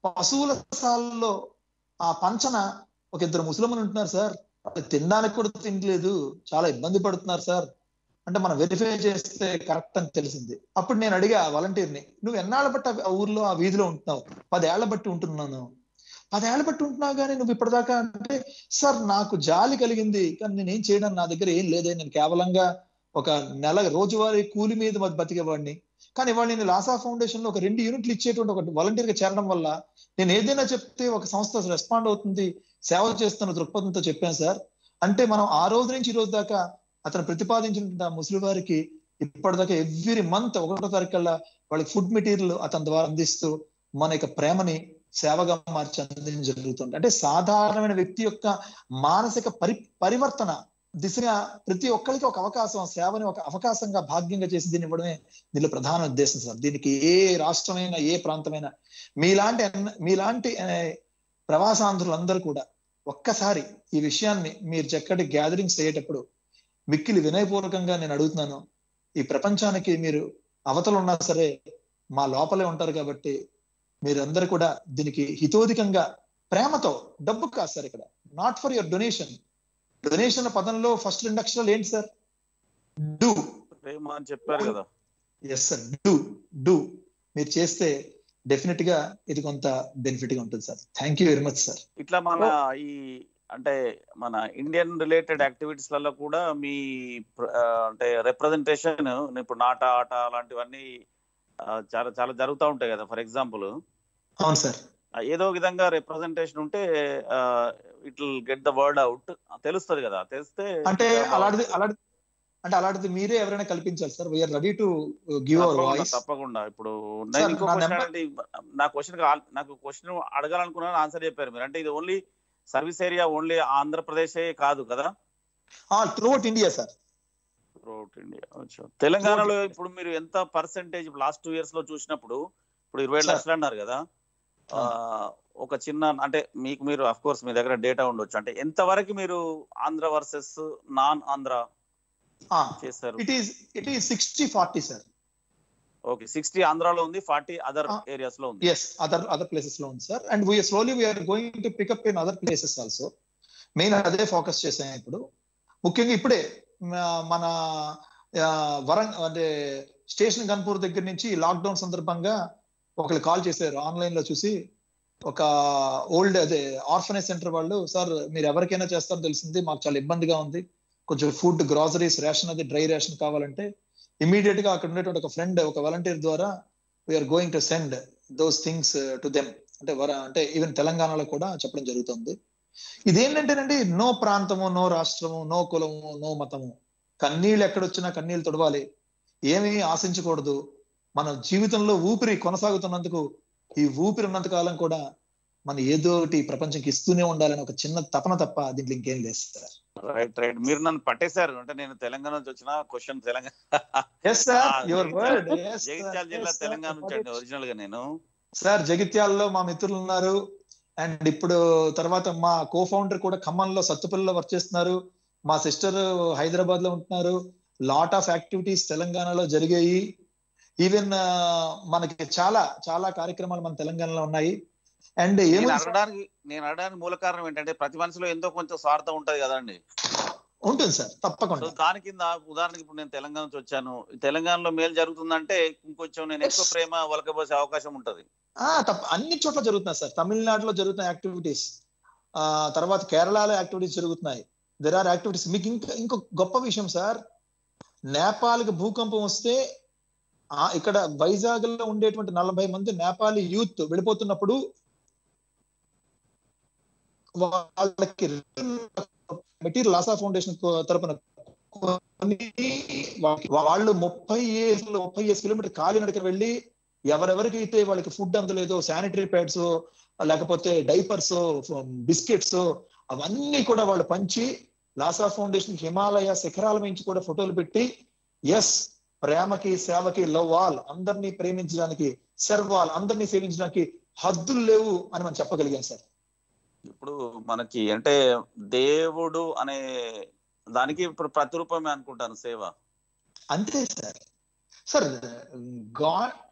పశువుల సాలలో ఆ పంచన ఒక ఇద్దరు ముసలమ్మలు ఉంటున్నారు సార్ వాళ్ళు తినడానికి కూడా తినలేదు చాలా ఇబ్బంది పడుతున్నారు సార్ అంటే మనం వెరిఫై చేస్తే కరెక్ట్ అని తెలిసింది అప్పుడు నేను అడిగా వాలంటీర్ని నువ్వు ఎన్నాళ్ళ బట్టి ఆ ఊర్లో ఆ వీధిలో ఉంటున్నావు పదేళ్ల బట్టి ఉంటున్నాను పదేళ్ల బట్టి ఉంటున్నావు కానీ నువ్వు ఇప్పటిదాకా అంటే సార్ నాకు జాలి కలిగింది కానీ నేను ఏం చేయడం నా దగ్గర ఏం లేదే నేను కేవలంగా ఒక నెల రోజువారీ కూలి మీద బ- బతికేవాడిని కానీ ఇవాళ నేను లాసా ఫౌండేషన్ లో ఒక రెండు యూనిట్లు ఇచ్చేటువంటి ఒక వాలంటీర్ గా చేరడం వల్ల నేను ఏదైనా చెప్తే ఒక సంస్థ రెస్పాండ్ అవుతుంది సేవ చేస్తున్న దృక్పథంతో చెప్పాను సార్ అంటే మనం ఆ రోజు నుంచి ఈ రోజు దాకా అతను ప్రతిపాదించిన ముసలి వారికి ఇప్పటిదాకా ఎవ్రీ మంత్ ఒకటో తారీఖు కల్లా వాళ్ళకి ఫుడ్ మెటీరియల్ అతని ద్వారా అందిస్తూ మన యొక్క ప్రేమని సేవగా మార్చి అందించడం జరుగుతుంది అంటే సాధారణమైన వ్యక్తి యొక్క మానసిక పరి పరివర్తన దిశగా ప్రతి ఒక్కరికి ఒక అవకాశం సేవని ఒక అవకాశంగా భాగ్యంగా చేసి దీన్ని ఇవ్వడమే దీనిలో ప్రధాన ఉద్దేశం సార్ దీనికి ఏ రాష్ట్రమైనా ఏ ప్రాంతమైనా మీలాంటి అన్న- మీలాంటి ఆ, ప్రవాసాంధ్రులందరూ కూడా ఒక్కసారి ఈ విషయాన్ని మీరు చక్కటి గ్యాదరింగ్స్ అయ్యేటప్పుడు మిక్కిలి వినయపూర్వకంగా నేను అడుగుతున్నాను ఈ ప్రపంచానికి మీరు అవతలు ఉన్నా సరే మా లోపలే ఉంటారు కాబట్టి మీరందరూ కూడా దీనికి హితోధికంగా ప్రేమతో డబ్బు కాదు సార్ ఇక్కడ not for your donation donation పదంలో ఫస్ట్ రెండు అక్షరాలు ఏంటి సార్ డూ ప్రేమ అని చెప్పారు కదా ఎస్ సార్ డూ డూ మీరు చేస్తే డెఫినెట్ గా ఇది కొంత బెనిఫిట్ గా ఉంటుంది sir thank you very much sir ఇట్లా మన ఈ అంటే మన ఇండియన్ రిలేటెడ్ యాక్టివిటీస్ లలో కూడా మీ ప్ర- ఆ, అంటే రిప్రజెంటేషన్ ఇప్పుడు నాట ఆట అలాంటివన్నీ ఆ, చాలా చాలా జరుగుతూ ఉంటాయి కదా ఫర్ ఎగ్జాంపుల్ అవును సార్ ఏదో విధంగా రిప్రజెంటేషన్ ఉంటే it will get the word out తెలుస్తుంది కదా తెలిస్తే అంటే అలాంటిది అలాంటి అంటే అలాంటిది మీరే ఎవరైనా కల్పించాలి sir we are ready to give our తప్పకుండా, వాయిస్ తప్పకుండా ఇప్పుడు Sir, నేను ఇంకో నా క్వశ్చన్ number- అంటే నా క్వశ్చన్ నాకు క్వశ్చన్ అడగాలనుకున్నాను ఆన్సర్ చెప్పారు మీరు అంటే ఇది ఓన్లీ సర్వీస్ ఏరియా ఓన్లీ ఆంధ్రప్రదేశే కాదు కదా throughout India sir throughout India అచ్చా. తెలంగాణలో ఇప్పుడు మీరు ఎంత పర్సెంటేజ్ లాస్ట్ టూ ఇయర్స్ లో చూసినప్పుడు ఇప్పుడు ఇరవై ఏడు Sir. లక్షలు అన్నారు కదా ఆ, ఒక చిన్న అంటే మీకు మీరు అఫ్ కోర్స్ మీ దగ్గర డేటా ఉండొచ్చు అంటే ఎంత వరకు మీరు ఆంధ్ర వర్సెస్ నాన్ ఆంధ్ర చేస్తారు it is it is sixty forty sir okay sixty ఆంధ్రాలో ఉంది ఫార్టీ అదర్ Ah. ఏరియాస్ లో ఉంది ఎస్ అదర్ అదర్ ప్లేసెస్ లో ఉంది sir and we are slowly we are going to pick up in other places also main అదే focus చేసాం ఇప్పుడు ముఖ్యంగా ఇప్పుడే మ- మన ఆ, వరంగ్ అంటే స్టేషన్ గన్పూర్ దగ్గర నుంచి లాక్డౌన్ సందర్భంగా ఒకళ్ళు కాల్ చేశారు ఆన్లైన్ లో చూసి ఒక ఓల్డ్ అదే ఆర్ఫనేజ్ సెంటర్ వాళ్ళు సార్ మీరు ఎవరికైనా చేస్తారో తెలిసింది మాకు చాలా ఇబ్బందిగా ఉంది కొంచెం ఫుడ్ గ్రాసరీస్ రేషన్ అది డ్రై రేషన్ కావాలంటే ఇమీడియట్ గా అక్కడ ఉండేటువంటి ఒక ఫ్రెండ్ ఒక వాలంటీర్ ద్వారా we are going to send those things to them అంటే వర అంటే ఈవెన్ తెలంగాణలో కూడా చెప్పడం జరుగుతుంది ఇదేంటంటేనండి నో ప్రాంతము నో రాష్ట్రము నో కులము నో మతము కన్నీళ్ళు ఎక్కడొచ్చినా కన్నీళ్ళు తొడవాలి ఏమీ ఆశించకూడదు మన జీవితంలో ఊపిరి కొనసాగుతున్నందుకు ఈ ఊపిరి ఉన్నంత కాలం కూడా మన ఏదో ఒకటి ఈ ప్రపంచంకి ఇస్తూనే ఉండాలని ఒక చిన్న తపన తప్ప దీంట్లో ఇంకేం లేదు సార్ రైట్ రైట్ మీరు నన్ను పట్టేశారు అంటే నేను తెలంగాణ నుంచి వచ్చిన question Telangana yes sir Ah, your Jagtial- word Jagtial జిల్లా తెలంగాణ నుంచి అండి ఒరిజినల్ గా నేను సార్ జగిత్యాలలో మా మిత్రులు ఉన్నారు అండ్ ఇప్పుడు తర్వాత మా కో ఫౌండర్ కూడా ఖమ్మంలో సత్తుపల్లిలో వర్క్ చేస్తున్నారు మా సిస్టర్ హైదరాబాద్ లో ఉంటున్నారు లాట్ ఆఫ్ యాక్టివిటీస్ తెలంగాణలో జరిగాయి ఈవెన్ మనకి చాలా చాలా కార్యక్రమాలు మన తెలంగాణలో ఉన్నాయి అండ్ నేను ఏముంది సార్? అడగడానికి నేను అడగడానికి మూల కారణం ఏంటంటే ప్రతి మనిషిలో ఎంతో కొంచెం స్వార్థం ఉంటది కదండి ఉంటుంది సార్ సో తప్పకుండా దాని కింద ఉదాహరణకి ఇప్పుడు నేను తెలంగాణ నుంచి వచ్చాను ఈ తెలంగాణలో మేలు జరుగుతుందంటే ఇంకొంచెం నేను ఎక్కువ Yes. ప్రేమ వలకబోసే అవకాశం ఉంటది ఆ తప్ప అన్ని చోట్ల జరుగుతున్నాయి సార్ తమిళనాడులో జరుగుతున్న యాక్టివిటీస్ ఆ తర్వాత కేరళలో యాక్టివిటీస్ జరుగుతున్నాయి దెర్ ఆర్ యాక్టివిటీస్ మీకు ఇంకా ఇంకో గొప్ప విషయం సార్ నేపాల్కి భూకంపం వస్తే ఆ ఇక్కడ వైజాగ్ లో ఉండేటువంటి నలభై మంది నేపాలీ యూత్ వెళ్ళిపోతున్నప్పుడు వాళ్ళకి మెటీరియల్ లాసా ఫౌండేషన్ తరపున కొన్ని వా- వాళ్ళు ముప్పై ఏళ్ళు ముప్పై ఏసు కిలోమీటర్ కాలినడక వెళ్ళి ఎవరెవరికి అయితే వాళ్ళకి ఫుడ్ అందలేదో శానిటరీ ప్యాడ్స్ లేకపోతే డైపర్స్ బిస్కెట్స్ అవన్నీ కూడా వాళ్ళు పంచి లాసా ఫౌండేషన్ హిమాలయ శిఖరాల నుంచి కూడా ఫోటోలు పెట్టి ఎస్ ప్రేమకి సేవకి లవ్ ఆల్ అందరినీ ప్రేమించడానికి సర్వాల్ అందరినీ సేవించడానికి హద్దులు లేవు అని మనం చెప్పగలిగాం సార్ ఇప్పుడు మనకి అంటే దేవుడు అనే దానికి ఇప్పుడు ప్రతిరూపమే అనుకుంటాను సేవ అంతే సార్ సార్ గాడ్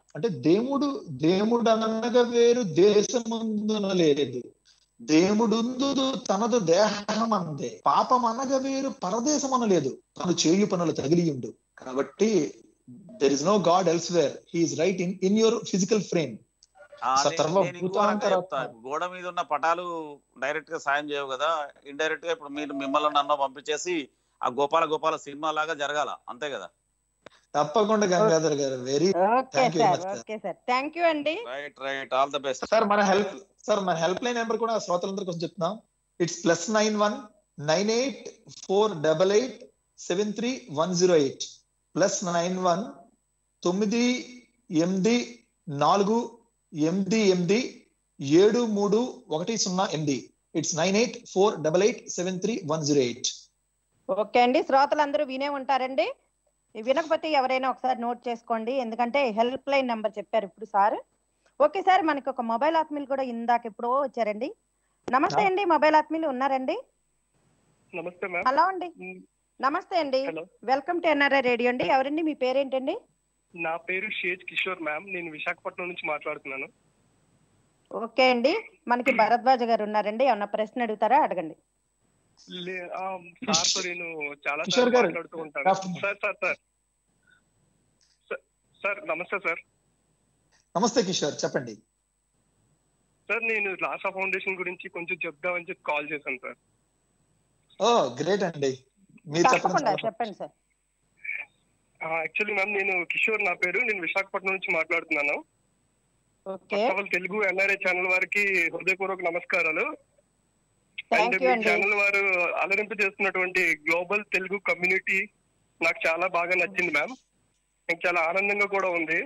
అంటే దేవుడు దేవుడు అనగా వేరు దేశమందున లేదు దేవుడుందు తనదు దేహం అందే పాపం అనగా వేరు పరదేశం అనలేదు తను చేయు పనులు తగిలియుండు కాబట్టి there is no god elsewhere he is right in in your physical frame ఆ, నే- సర్వ నేను ఇంకో రకంగా భూతాంతర చెప్తా. గోడ మీద ఉన్న పటాలు డైరెక్ట్ గా సాయం చేయవు కదా ఇండైరెక్ట్ గా ఇప్పుడు మీరు మిమ్మల్ని నన్ను పంపించేసి ఆ గోపాల గోపాల సినిమా లాగా జరగాల అంతే కదా తప్పకుండా Gangadhar garu very okay Thank you sir very much, sir. Okay sir thank you అండి right right all the best sir మన హెల్ప్ సార్ మన హెల్ప్ లైన్ నెంబర్ కూడా శ్రోతలందరూ కొంచెం చెప్తున్నాం it's plus nine one nine eight four double eight seven three one zero eight plus nine one తొమ్మిది ఎనిమిది నాలుగు ఎనిమిది ఎనిమిది ఏడు మూడు ఒకటి సున్నా ఎనిమిది it's nine eight four double eight seven three one zero eight okay అండి శ్రోతలందరూ వినే ఉంటారండి వినకపోతే ఎవరైనా ఒకసారి నోట్ చేసుకోండి ఎందుకంటే హెల్ప్ లైన్ నెంబర్ చెప్పారు ఇప్పుడు సార్ ఓకే సార్ మనకి ఒక మొబైల్ ఆత్మీయులు కూడా ఇందాక ఎప్పుడో వచ్చారండి నమస్తే అండి మొబైల్ ఆత్మీయులు ఉన్నారండి నమస్తే మ్యామ్ హలో అండి నమస్తే అండి hello welcome to NRI radio అండి ఎవరండి మీ పేరేంటండి నా పేరు షేజ్ కిషోర్ మ్యామ్ నేను విశాఖపట్నం నుంచి మాట్లాడుతున్నాను ఓకే అండి మనకి భరద్వాజ గారు ఉన్నారండి ఏమన్నా ప్రశ్న అడుగుతారా అడగండి లే- ఆ, సార్తో నేను చాలా కిషోర్ సార్లు గారు, మాట్లాడుతూ ఉంటాను రాఫ్ట్ sir sir sir sir- sir నమస్తే సార్ నమస్తే కిషోర్ చెప్పండి సార్ నేను లాసా ఫౌండేషన్ గురించి కొంచెం చెప్దామని చెప్పి కాల్ చేశాను సార్ ఓ గ్రేట్ అండి మీరు చెప్పండి తప్పకుండా చాలా చెప్పండి సార్ యాక్చువల్లీ మ్యామ్ నేను కిషోర్ నా పేరు నేను విశాఖపట్నం నుంచి మాట్లాడుతున్నాను okay first of all Telugu NRI channel వారికి హృదయపూర్వక నమస్కారాలు అండ్ థ్యాంక్ యూ మీ అండి ఛానల్ వారు అలరింపు చేస్తున్నటువంటి గ్లోబల్ తెలుగు కమ్యూనిటీ నాకు చాలా బాగా నచ్చింది మ్యామ్ నాకు చాలా ఆనందంగా కూడా ఉంది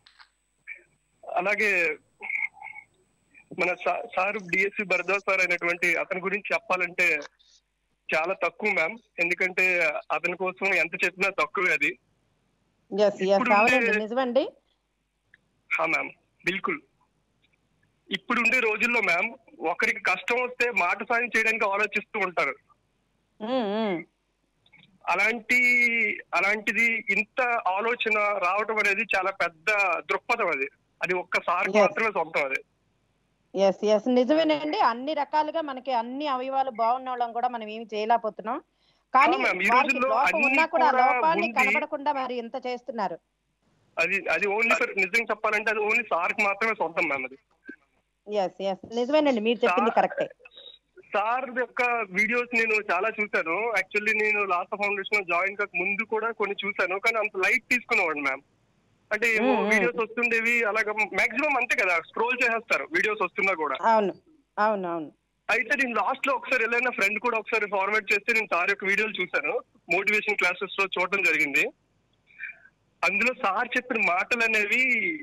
అలాగే మన సా- సార్ డిఎస్సి భరద్వాజ్ సార్ అయినటువంటి అతని గురించి చెప్పాలంటే చాలా తక్కువ మ్యామ్ ఎందుకంటే అతని కోసం ఎంత చెప్పినా తక్కువే అది ఎస్ ఎస్ ఇప్పుడు అవునండి ఉండే- నిజమండి హా మ్యామ్ బిల్కుల్ ఇప్పుడు ఉండే రోజుల్లో మ్యామ్ ఒకరికి కష్టం వస్తే మాట సాయం చేయడానికి ఆలోచిస్తూ ఉంటారు ఉమ్, ఉమ్. అలాంటి అలాంటిది ఇంత ఆలోచన రావటం అనేది చాలా పెద్ద దృక్పథం అది అది ఒక్కసారికి Yes. మాత్రమే సొంతం అది ఎస్ ఎస్ నిజమేనండి అన్ని రకాలుగా మనకి అన్ని అవయవాలు బాగున్న వాళ్ళం కూడా మనం ఏమి చేయలేకపోతున్నాం కానీ అవును ma'am. ఈ వారికి రోజుల్లో లోపం అన్ని ఉన్నా కూడా ఆ కూడా లోపాన్ని ఉంది. కనబడకుండా మరి ఇంత చేస్తున్నారు అది అది ఓన్లీ ఫర్ నిజంగా చెప్పాలంటే అది ఓన్లీ సార్కి మాత్రమే సొంతం మ్యామ్ అది ఎస్ ఎస్ నిజమేనండి మీరు చెప్పింది Sir- కరెక్టే సార్ యొక్క వీడియోస్ నేను చాలా చూశాను యాక్చువల్లీ నేను లాస్ట్ ఫౌండేషన్ జాయిన్ కాక ముందు కూడా కొన్ని చూశాను కానీ అంత లైట్ తీసుకునేవాడు మ్యామ్ అంటే Mm, mm. వీడియోస్ వస్తుండేవి అలాగా మాక్సిమం అంతే కదా స్క్రోల్ చేసేస్తారు వీడియోస్ వస్తున్నా కూడా అవును అవును అవును అయితే నేను లాస్ట్ లో ఒకసారి వెళ్ళిన ఫ్రెండ్ కూడా ఒకసారి ఫార్వర్డ్ చేస్తే నేను సార్ యొక్క వీడియోలు చూశాను మోటివేషన్ క్లాసెస్ లో చూడడం జరిగింది అందులో సార్ చెప్పిన మాటలు అనేవి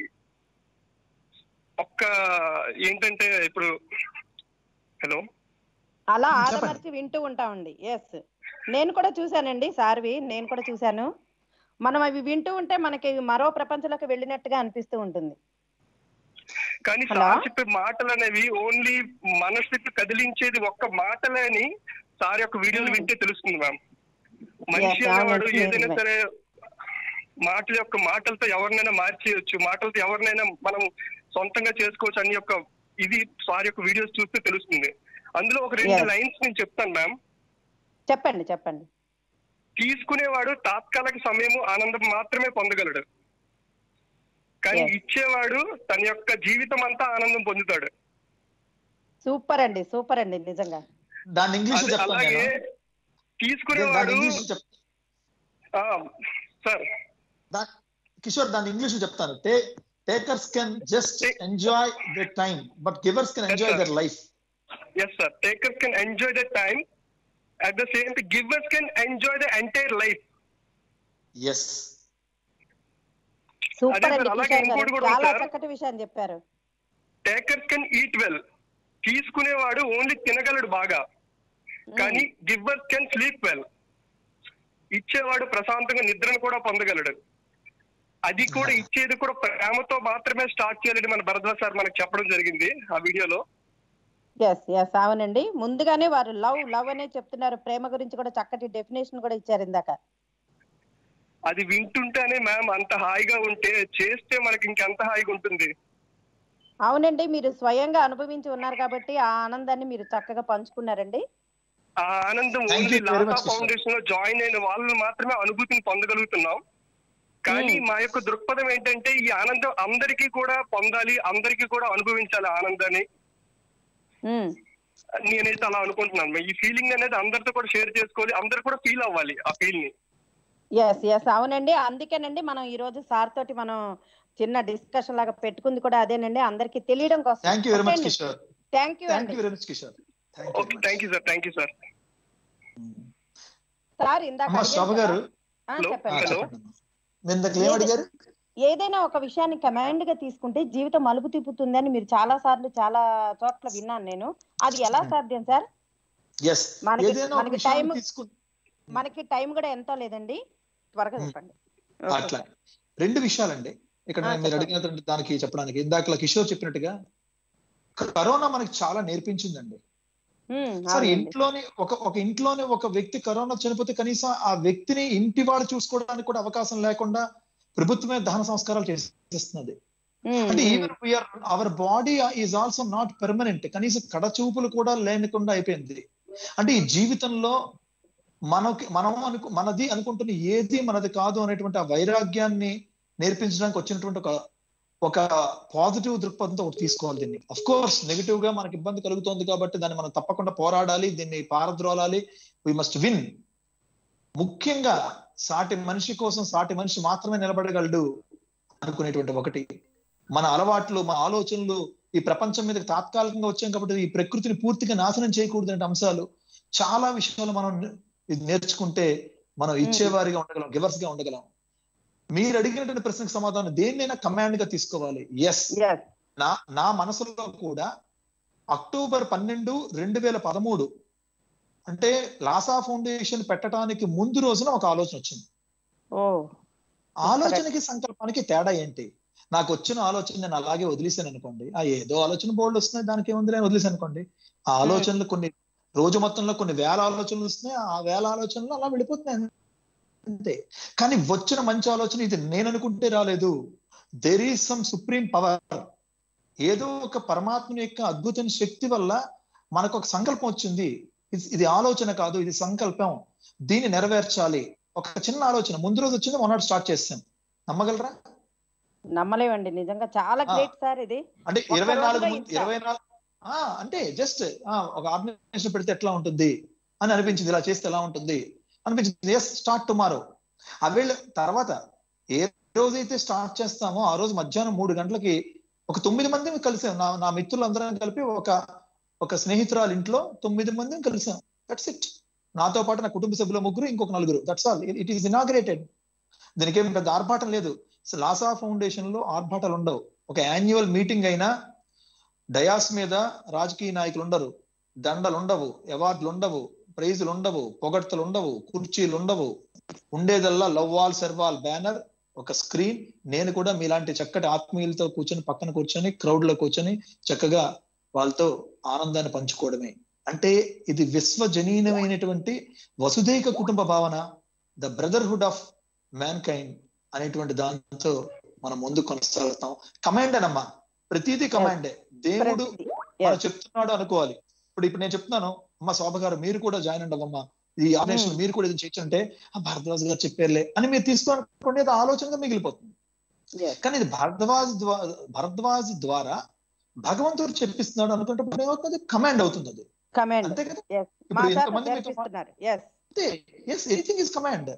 ఒక్క ఏంటంటే ఇప్పుడు హలో అలా ఉమ్, చెప్పండి. ఆదమర్చి వింటూ ఉంటామండి ఎస్ నేను కూడా చూశానండి సార్వి నేను కూడా చూశాను మనం అవి వింటూ ఉంటే మనకి మరో ప్రపంచంలోకి వెళ్ళినట్టుగా అనిపిస్తూ ఉంటుంది కానీ Hello? సార్ చెప్పే మాటలు అనేవి ఓన్లీ మనసుకి కదిలించేది ఒక్క మాటలే అని సార్ యొక్క వీడియోలు Hmm. వింటే తెలుస్తుంది మ్యామ్ మనిషి Yes, అనేవాడు అవును, ఏదైనా నిజమే. సరే మాటల యొక్క మాటలతో ఎవరినైనా మార్చేయచ్చు మాటలతో ఎవరినైనా మనం సొంతంగా చేసుకోవచ్చు అని యొక్క ఇది సార్ యొక్క వీడియోస్ చూస్తే తెలుస్తుంది అందులో ఒక రెండు Yes. లైన్స్ నేను చెప్తాను మ్యామ్ చెప్పండి చెప్పండి తీసుకునేవాడు తాత్కాలిక సమయము ఆనందం మాత్రమే పొందగలడు కానీ Yes. ఇచ్చేవాడు తన యొక్క జీవితం అంతా ఆనందం పొందుతాడు సూపర్ అండి సూపర్ అండి నిజంగా దాన్ని ఇంగ్లీష్ అదే- చెప్తాను అలాగే నేను తీసుకునేవాడు దాన్ని ఇంగ్లీష్ చెప్ ఆ, సార్ దా- కిషోర్ దాన్ని ఇంగ్లీష్ చెప్తాను takers can just enjoy the time but givers can enjoy sir. Their life yes sir takers can enjoy the time at the same givers can enjoy the entire life yes super అదే అండి sir, అలాగే కిషోర్ ఇంకోటి గారు కూడా చాలా sir. చక్కటి విషయం చెప్పారు టేకర్స్ కెన్ ఈట్ వెల్ తీసుకునేవాడు ఓన్లీ తినగలడు బాగా కానీ గివర్స్ కెన్ స్లీప్ వెల్ ఇచ్చేవాడు ప్రశాంతంగా నిద్రను కూడా పొందగలడు అది కూడా ఇచ్చేది కూడా ప్రేమతో మాత్రమే స్టార్ట్ చేయాలని మన భరద్వాజ్ సార్ మనకు చెప్పడం జరిగింది ఆ వీడియోలో ఎస్ ఎస్ అవునండి ముందుగానే వారు లవ్ లవ్ అనే చెప్తున్నారు ప్రేమ గురించి కూడా చక్కటి డెఫినేషన్ కూడా ఇచ్చారు ఇందాక అది వింటుంటేనే మ్యామ్ అంత హాయిగా ఉంటే చేస్తే మనకి ఇంకెంత హాయిగా ఉంటుంది అవునండి మీరు స్వయంగా అనుభవించి ఉన్నారు కాబట్టి ఆ ఆనందాన్ని మీరు చక్కగా పంచుకున్నారండి ఆ ఆనందం Thank only you very much, Lasa Kishore. Foundation లో జాయిన్ అయిన వాళ్ళు మాత్రమే అనుభూతిని పొందగలుగుతున్నాం కానీ Hmm. మా యొక్క దృక్పథం ఏంటంటే ఈ ఆనందం అందరికీ కూడా పొందాలి అందరికీ కూడా అనుభవించాలి ఆ ఆనందాన్ని ఉమ్, నేనైతే అలా అనుకుంటున్నాను ఈ ఫీలింగ్ అనేది అందరితో కూడా షేర్ చేసుకోవాలి అందరు కూడా ఫీల్ అవ్వాలి ఆ ఫీల్ ని ఎస్ ఎస్ అవునండి అందుకేనండి మనం ఈ రోజు సార్ తోటి మనం చిన్న డిస్కషన్ లాగా పెట్టుకుంది కూడా అదేనండి అందరికి తెలియడం కోసం thank you very much Kishore thank you thank అండి you very much Kishore thank okay thank you sir thank you sir sir ఇందాక అమ్మా అడిగాను శోభ గారు కదా. ఆ, Hello. చెప్పండి Hello. మీరు ఇందాక ఏం అడిగారు ఏదైనా ఒక విషయాన్ని కమాండ్ గా తీసుకుంటే జీవితం మలుపు తిప్పుతుందని మీరు చాలా సార్లు చాలా చోట్ల విన్నాను నేను అది ఎలా సాధ్యం సార్ ఎస్ మనకి- ఏదైనా ఒక మనకి విషయాన్ని time- తీసుకు మనకి టైం కూడా ఎంతో లేదండి త్వరగా Hmm. చెప్పండి అట్లా రెండు విషయాలండి ఇక్కడ ఆ, నేను మీరు చెప్పండి. అడిగినటువంటి దానికి చెప్పడానికి ఇందాక కిషోర్ చెప్పినట్టుగా కరోనా మనకి చాలా నేర్పించిందండి ఉమ్, సరే అవునండి. ఇంట్లోని ఒక ఒక ఇంట్లోనే ఒక వ్యక్తి కరోనా చనిపోతే కనీసం ఆ వ్యక్తిని ఇంటి వాడు చూసుకోవడానికి కూడా అవకాశం లేకుండా ప్రభుత్వమే దహన సంస్కారాలు చేసేస్తున్నది ఉమ్, అంటే um, even we are our body is also not permanent కనీసం కడచూపులు కూడా లేకుండా అయిపోయింది అంటే ఈ జీవితంలో మనకి మనం అనుకు మనది అనుకుంటున్న ఏది మనది కాదు అనేటువంటి ఆ వైరాగ్యాన్ని నేర్పించడానికి వచ్చినటువంటి ఒక ఒక పాజిటివ్ దృక్పథంతో ఒకటి తీసుకోవాలి దీన్ని అఫ్ కోర్స్ నెగిటివ్ గా మనకి ఇబ్బంది కలుగుతోంది కాబట్టి దాన్ని మనం తప్పకుండా పోరాడాలి దీన్ని పారద్రోలాలి వి మస్ట్ విన్ ముఖ్యంగా సాటి మనిషి కోసం సాటి మనిషి మాత్రమే నిలబడగలడు అనుకునేటువంటి ఒకటి మన అలవాట్లు మన ఆలోచనలు ఈ ప్రపంచం మీదకి తాత్కాలికంగా వచ్చాం కాబట్టి ఈ ప్రకృతిని పూర్తిగా నాశనం చేయకూడదు అనే అంశాలు చాలా విషయాలు మనం ఇది నేర్చుకుంటే మనం ఇచ్చేవారిగా ఉండగలం గివర్స్ గా ఉండగలం మీరు అడిగినటువంటి ప్రశ్నకు సమాధానం దేన్నైనా కమాండ్ గా తీసుకోవాలి ఎస్ yes. నా నా మనసులో కూడా అక్టోబర్ పన్నెండు రెండు వేల పదమూడు అంటే లాసా ఫౌండేషన్ పెట్టడానికి ముందు రోజున ఒక ఆలోచన వచ్చింది ఓ ఆలోచనకి సంకల్పానికి తేడా ఏంటి నాకు వచ్చిన ఆలోచన నేను అలాగే వదిలేసాను అనుకోండి ఆ ఏదో ఆలోచన బోల్డ్ వస్తున్నాయి దానికి ఏముంది నేను వదిలేసాను అనుకోండి ఆ ఆలోచనలు కొన్ని రోజు మొత్తంలో కొన్ని వేల ఆలోచనలు వస్తున్నాయి ఆ వేల ఆలోచనలు అలా వెళ్ళిపోతున్నాయి అంతే కానీ వచ్చిన మంచి ఆలోచన ఇది నేను అనుకుంటే రాలేదు there is some supreme power ఏదో ఒక పరమాత్మని యొక్క అద్భుతమైన శక్తి వల్ల మనకు ఒక సంకల్పం వచ్చింది ఇది- ఇది ఆలోచన కాదు ఇది సంకల్పం దీన్ని నెరవేర్చాలి ఒక చిన్న ఆలోచన ముందు రోజు వచ్చింది మొన్నటి స్టార్ట్ చేస్తాం నమ్మగలరా నమ్మలేమండి నిజంగా చాలా ఆ. గ్రేట్ సార్ ఇది అంటే ఒక్క ఇరవై నాలుగు రోజులో ముందు ఇంత? ఇరవై నాలుగు ఆ, అంటే జస్ట్ ఒక ఆర్గనైజేషన్ పెడితే ఎట్లా ఉంటుంది అని అనిపించింది ఇలా చేస్తే ఎలా ఉంటుంది అనిపించింది ఎస్ స్టార్ట్ టుమారో అవేళ తర్వాత ఏ రోజైతే స్టార్ట్ చేస్తామో ఆ రోజు మధ్యాహ్నం మూడు గంటలకి ఒక తొమ్మిది మంది కలిసాం నా నా మిత్రులందరం కలిపి ఒక ఒక స్నేహితురాలు ఇంట్లో తొమ్మిది మందిని కలిసాం దట్స్ ఇట్ నాతో పాటు నా కుటుంబ సభ్యుల ముగ్గురు ఇంకొక నలుగురు that's all it is inaugurated దీనికి ఏం పెద్ద ఆర్భాటం లేదు లాసా ఫౌండేషన్ లో ఆర్భాటాలు ఉండవు ఒక యాన్యువల్ మీటింగ్ అయినా డయాస్ మీద రాజకీయ నాయకులు ఉండరు దండలు ఉండవు అవార్డులు ఉండవు ప్రైజులు ఉండవు పొగడ్తలు ఉండవు కుర్చీలు ఉండవు ఉండేదల్లా లవ్వాల్ సెర్వాల్ బ్యానర్ ఒక స్క్రీన్ నేను కూడా మీలాంటి చక్కటి ఆత్మీయులతో కూర్చొని పక్కన కూర్చొని క్రౌడ్ లో కూర్చొని చక్కగా వాళ్ళతో ఆనందాన్ని పంచుకోవడమే అంటే ఇది విశ్వజనీనమైనటువంటి వసుదైక కుటుంబ భావన the brotherhood of mankind అనేటువంటి దాంతో మనం ముందు కొనసాగుతాం కమాండ్ అనమ్మా ప్రతిదీ కమాండే దేవుడు ప్రతిదీ. మనం Yes. చెప్తున్నాడు అనుకోవాలి ఇప్పుడు ఇప్పుడు నేను చెప్తున్నాను అమ్మ శోభ గారు మీరు కూడా జాయిన్ అవ్వమ్మా ఈ ఆర్గనైజేషన్ మీరు కూడా ఇది చేయొచ్చు అంటే "ఆ, భారద్వాజ్ గారు చెప్పారులే అని మీరు తీసుకోనుకోండి అది ఆలోచనగా మిగిలిపోతుంది Yes. కానీ ఇది భారద్వాజ్ ద్వారా భరద్వాజ్ ద్వారా భగవంతుడు చెప్పిస్తున్నాడు అనుకుంటే ఏమవుతుంది కమాండ్ అవుతుంది అది కమాండ్ అంతే కదా Yes. ఇప్పుడు మా సార్ ఎంతమంది మీతో జరిపిస్తున్నారు ఎస్ అంతే ఎస్ ఎనీథింగ్ ఇస్ కమాండ్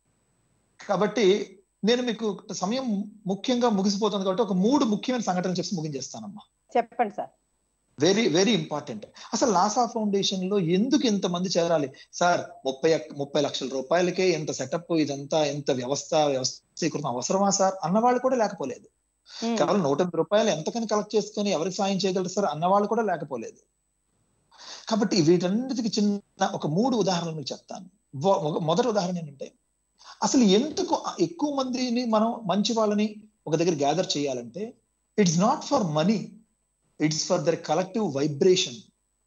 కాబట్టి నేను మీకు సమయం ముఖ్యంగా ముగిసిపోతుంది కాబట్టి ఒక మూడు ముఖ్యమైన సంఘటనలు చెప్పి ముగించేస్తానమ్మా చెప్పండి సార్ వెరీ వెరీ ఇంపార్టెంట్ అసలు లాసా ఫౌండేషన్ లో ఎందుకు ఇంతమంది చేరాలి సార్ ముప్పై ముప్పై లక్షల రూపాయలకే ఎంత సెటప్ ఇదంతా ఎంత వ్యవస్థ వ్యవస్థీకృతం అవసరమా సార్ అన్నవాళ్ళు కూడా లేకపోలేదు Hmm. కేవలం నూట ఎనిమిది రూపాయలు ఎంతకని కలెక్ట్ చేసుకొని ఎవరికి సాయం చేయగలరు సార్ అన్నవాళ్ళు కూడా లేకపోలేదు కాబట్టి వీటన్నిటికి చిన్న ఒక మూడు ఉదాహరణలు మీకు చెప్తాను మొ- మొ- మొదటి ఉదాహరణ ఏంటంటే అసలు ఎందుకు ఎక్కువ మందిని మనం మంచి వాళ్ళని ఒక దగ్గర గ్యాదర్ చేయాలంటే it's not for money it's for their collective vibration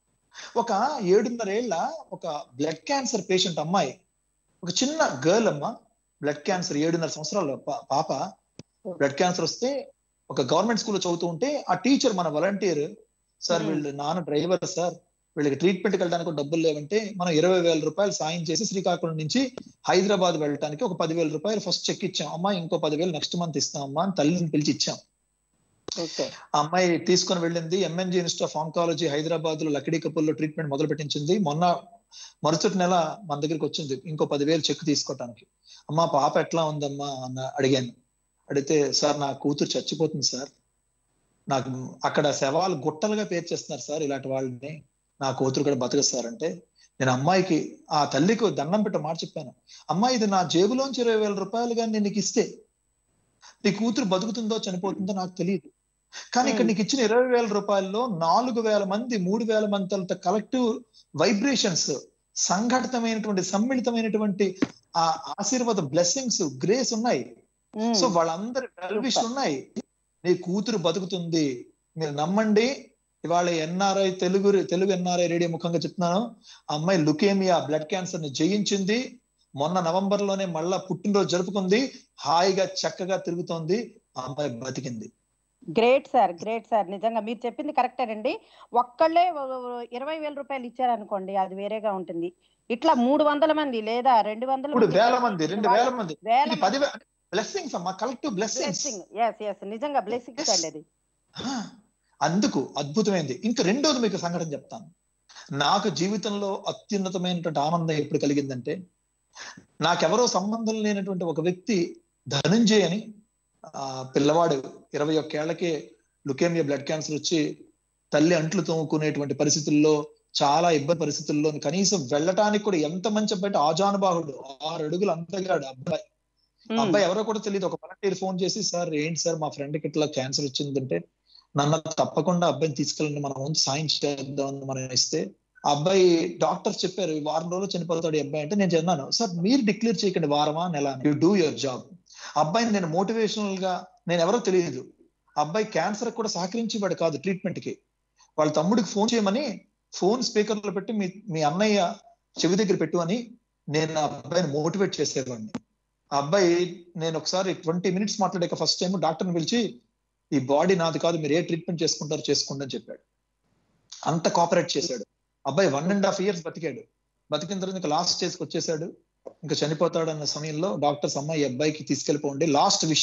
ఒక ఏడున్నరేళ్ల ఒక బ్లడ్ క్యాన్సర్ పేషెంట్ అమ్మాయి ఒక చిన్న గర్ల్ అమ్మ బ్లడ్ క్యాన్సర్ ఏడున్నర సంవత్సరాల పా- పాప బ్లడ్ క్యాన్సర్ వస్తే ఒక గవర్నమెంట్ స్కూల్లో చదువుతూ ఉంటే ఆ టీచర్ మన వాలంటీర్ సార్ Hmm. వీళ్ళు నాన్న డ్రైవర్ సార్ వీళ్ళకి ట్రీట్మెంట్ వెళ్ళడానికి డబ్బులు లేవంటే మనం ఇరవై వేల రూపాయలు సాయం చేసి శ్రీకాకుళం నుంచి హైదరాబాద్ వెళ్ళడానికి ఒక పదివేల రూపాయలు ఫస్ట్ చెక్ ఇచ్చాం అమ్మా ఇంకో పదివేలు నెక్స్ట్ మంత్ ఇస్తాం అమ్మా అని తల్లిని పిలిచి ఇచ్చాం ఓకే ఆ అమ్మాయి తీసుకొని వెళ్ళింది MNJ institute of oncology Hyderabad లో లకిడీ కపూర్లో ట్రీట్మెంట్ మొదలు పెట్టించింది మొన్న మరుసటి నెల మన దగ్గరికి వచ్చింది ఇంకో పదివేలు చెక్ తీసుకోవటానికి అమ్మా పాప ఎట్లా ఉందమ్మా అన్న అడిగాను అడిగితే సార్ నా కూతురు చచ్చిపోతుంది సార్ నాకు అక్కడ శవాలు గుట్టలుగా పేర్చేస్తున్నారు సార్ ఇలాంటి వాళ్ళని నా కూతురు కూడా బతకదు సార్ అంటే నేను అమ్మాయికి ఆ తల్లికి దండం పెట్ట మాట చెప్పాను అమ్మాయి ఇది నా జేబులోంచి ఇరవై వేల రూపాయలుగా నేను నీకు ఇస్తే నీ కూతురు బతుకుతుందో చనిపోతుందో నాకు తెలియదు కానీ ఇక్కడ నీకు ఇచ్చిన ఇరవై వేల రూపాయల్లో నాలుగు వేల మంది మూడు వేల మంది అంత కలెక్టివ్ వైబ్రేషన్స్ సంఘటితమైనటువంటి సమ్మిళితమైనటువంటి ఆ ఆశీర్వాద బ్లెస్సింగ్స్ గ్రేస్ ఉన్నాయి ఉమ్, సో వాళ్ళందరి వెల్విష్ ఉన్నాయి నీ కూతురు బతుకుతుంది మీరు నమ్మండి ఇవాళ NRI Telugu Telugu NRI radio ముఖంగా చెప్తున్నాను ఆ అమ్మాయి లుకేమియా బ్లడ్ క్యాన్సర్ ని జయించింది మొన్న నవంబర్ లోనే మళ్ళా పుట్టినరోజు జరుపుకుంది హాయిగా చక్కగా తిరుగుతోంది ఆ అమ్మాయి బతికింది గ్రేట్ సార్ గ్రేట్ సార్ నిజంగా మీరు చెప్పింది కరెక్టేనండి ఒక్కళ్ళే ఇరవై వేల రూపాయలు ఇచ్చారనుకోండి అది వేరేగా ఉంటుంది ఇట్లా మూడు వందల మంది లేదా రెండు వందల ఇప్పుడు వేల మంది రెండు వేల మంది వేల ఇది పది బ్లెస్సింగ్స్ అమ్మా collective blessings blessing yes yes నిజంగా బ్లెస్సింగ్స్ Yes. అండి అది అందుకు అద్భుతమైంది ఇంకా రెండోది మీకు సంఘటన చెప్తాను నాకు జీవితంలో అత్యున్నతమైనటువంటి ఆనందం ఎప్పుడు కలిగిందంటే నాకెవరో సంబంధం లేనటువంటి ఒక వ్యక్తి ధనంజయ్ అని ఆ పిల్లవాడు ఇరవై ఒక్కేళ్లకే లుకేమియా బ్లడ్ క్యాన్సర్ వచ్చి తల్లి అంట్లు తోముకునేటువంటి పరిస్థితుల్లో చాలా ఇబ్బంది పరిస్థితుల్లో కనీసం వెళ్ళటానికి కూడా ఎంత మంచి అబ్బాయి అంటే ఆజానుబాహుడు ఆరు అడుగులు అంతగాడు అబ్బాయి ఆ ఉమ్, అబ్బాయి ఎవరో కూడా తెలియదు ఒక వాలంటీర్ ఫోన్ చేసి సార్ ఏంటి సార్ మా ఫ్రెండ్ కి ఇట్లా క్యాన్సర్ వచ్చిందంటే నన్ను తప్పకుండా అబ్బాయిని తీసుకెళ్ళండి మనం వంతు సాయం చేద్దాం అని మనం ఇస్తే ఆ అబ్బాయి డాక్టర్ చెప్పారు ఈ వారం రోజులు చనిపోతాడు ఈ అబ్బాయి అంటే నేను చెన్నాను సార్ మీరు డిక్లేర్ చేయకండి వారమా నెల యూ డూ యువర్ జాబ్ అబ్బాయిని నేను మోటివేషనల్ గా నేను ఎవరో తెలియదు ఆ అబ్బాయి క్యాన్సర్ కూడా సహకరించేవాడు కాదు ట్రీట్మెంట్ కి వాళ్ళ తమ్ముడికి ఫోన్ చేయమని ఫోన్ స్పీకర్ లో పెట్టి మీ మీ అన్నయ్య చెవి దగ్గర పెట్టు అని నేను ఆ అబ్బాయిని మోటివేట్ చేసేవాడిని ఆ అబ్బాయి నేను ఒకసారి ట్వంటీ మినిట్స్ మాట్లాడాక ఫస్ట్ టైం డాక్టర్ని పిలిచి ఈ బాడీ నాది కాదు మీరు ఏ ట్రీట్మెంట్ చేసుకుంటారో చేసుకోండి అని చెప్పాడు అంత కోఆపరేట్ చేశాడు అబ్బాయి వన్ అండ్ హాఫ్ ఇయర్స్ బతికాడు బతికిన తర్వాత ఇంకా లాస్ట్ స్టేజ్కి వచ్చేసాడు ఇంకా చనిపోతాడు అన్న సమయంలో డాక్టర్స్ అమ్మాయి ఈ అబ్బాయికి తీసుకెళ్ళిపోండి లాస్ట్ విష్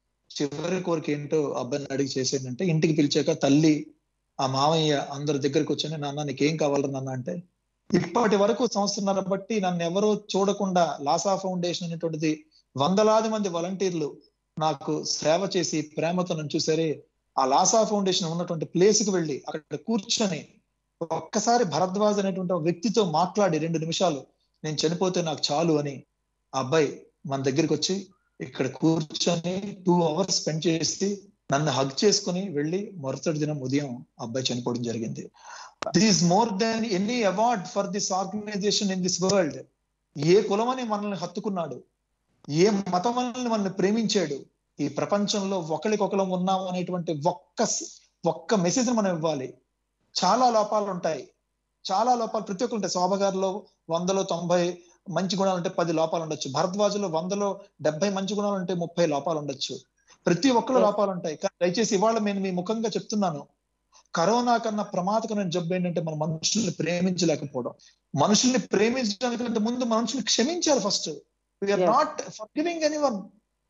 చివరి కోరిక ఏంటో అబ్బాయిని అడిగి చేసేటంటే ఇంటికి పిలిచాక తల్లి ఆ మామయ్య అందరి దగ్గరికి వచ్చి నాన్న నీకేం కావాలి నాన్న అంటే ఇప్పటి వరకు సంవత్సరాల బట్టి నన్ను ఎవరో చూడకుండా లాసా ఫౌండేషన్ అనేటువంటిది వందలాది మంది వాలంటీర్లు నాకు సేవ చేసి ప్రేమతో నన్ను చూసారే ఆ లాసా ఫౌండేషన్ ఉన్నటువంటి ప్లేస్ కి వెళ్ళి అక్కడ కూర్చొని ఒక్కసారి భరద్వాజ్ అనేటువంటి ఒక వ్యక్తితో మాట్లాడి రెండు నిమిషాలు నేను చనిపోతే నాకు చాలు అని ఆ అబ్బాయి మన దగ్గరికి వచ్చి ఇక్కడ కూర్చొని టూ అవర్స్ స్పెండ్ చేసి నన్ను హగ్ చేసుకుని వెళ్ళి మరుసటి దినం ఉదయం ఆ అబ్బాయి చనిపోవడం జరిగింది this is more than any award for this organisation in this world ఏ కులమని మనల్ని హత్తుకున్నాడు ఏ మతం మనల్ని మనల్ని ప్రేమించాడు ఈ ప్రపంచంలో ఒకరికొకరం ఉన్నాం అనేటువంటి ఒక్క ఒక్క మెసేజ్ మనం ఇవ్వాలి చాలా లోపాలు ఉంటాయి చాలా లోపాలు ప్రతి ఒక్కరు ఉంటాయి శోభ గారిలో వందలో తొంభై మంచి గుణాలు ఉంటే పది లోపాలు ఉండొచ్చు భరద్వాజులో వందలో డెబ్బై మంచి గుణాలు ఉంటే ముప్పై లోపాలు ఉండొచ్చు ప్రతి ఒక్కరు లోపాలు ఉంటాయి కానీ దయచేసి ఇవాళ నేను మీ ముఖంగా చెప్తున్నాను కరోనా కన్నా ప్రమాదకరమైన జబ్బు ఏంటంటే మన మనుషుల్ని ప్రేమించలేకపోవడం మనుషుల్ని ప్రేమించడానికంటే ముందు మనుషుల్ని క్షమించాలి first we are Yes. Not for giving anyone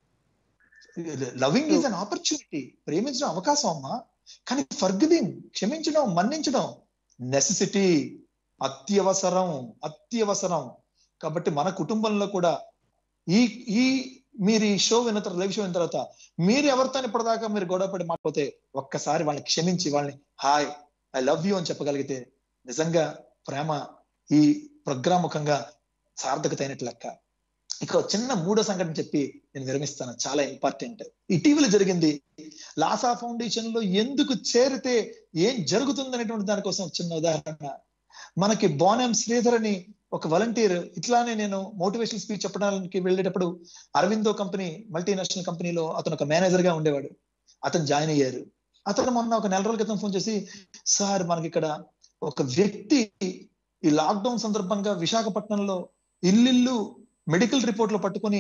loving is an opportunity ప్రేమించడం అవకాశం అమ్మా కానీ ఫర్గివింగ్ క్షమించడం మన్నించడం నెసెసిటీ అత్యవసరం అత్యవసరం కాబట్టి మన కుటుంబంలో కూడా ఈ ఈ మీరు ఈ షో విన్న తర్వాత లైవ్ షో విన్న తర్వాత మీరు ఎవరితో ఇప్పటిదాకా మీరు గొడవపడి మాట్లాడితే ఒక్కసారి వాళ్ళని క్షమించి వాళ్ళని హాయ్ ఐ లవ్ యూ అని చెప్పగలిగితే నిజంగా ప్రేమ ఈ ప్రోగ్రామ్ ముఖంగా సార్థకత అయినట్టు లెక్క ఇక ఒక చిన్న మూడో సంఘటన చెప్పి నేను విరమిస్తాను చాలా ఇంపార్టెంట్ ఇటీవల జరిగింది లాసా ఫౌండేషన్ లో ఎందుకు చేరితే ఏం జరుగుతుంది అనేటువంటి దానికోసం ఒక చిన్న ఉదాహరణ మనకి బోనం శ్రీధర్ అని ఒక వాలంటీర్ ఇట్లానే నేను మోటివేషనల్ స్పీచ్ చెప్పడానికి వెళ్ళేటప్పుడు అరవిందో కంపెనీ మల్టీనేషనల్ కంపెనీలో అతను ఒక మేనేజర్ గా ఉండేవాడు అతను జాయిన్ అయ్యారు అతను మొన్న ఒక నెల రోజుల క్రితం ఫోన్ చేసి సార్ మనకి ఇక్కడ ఒక వ్యక్తి ఈ లాక్డౌన్ సందర్భంగా విశాఖపట్నంలో ఇల్లిల్లు మెడికల్ రిపోర్ట్లు పట్టుకొని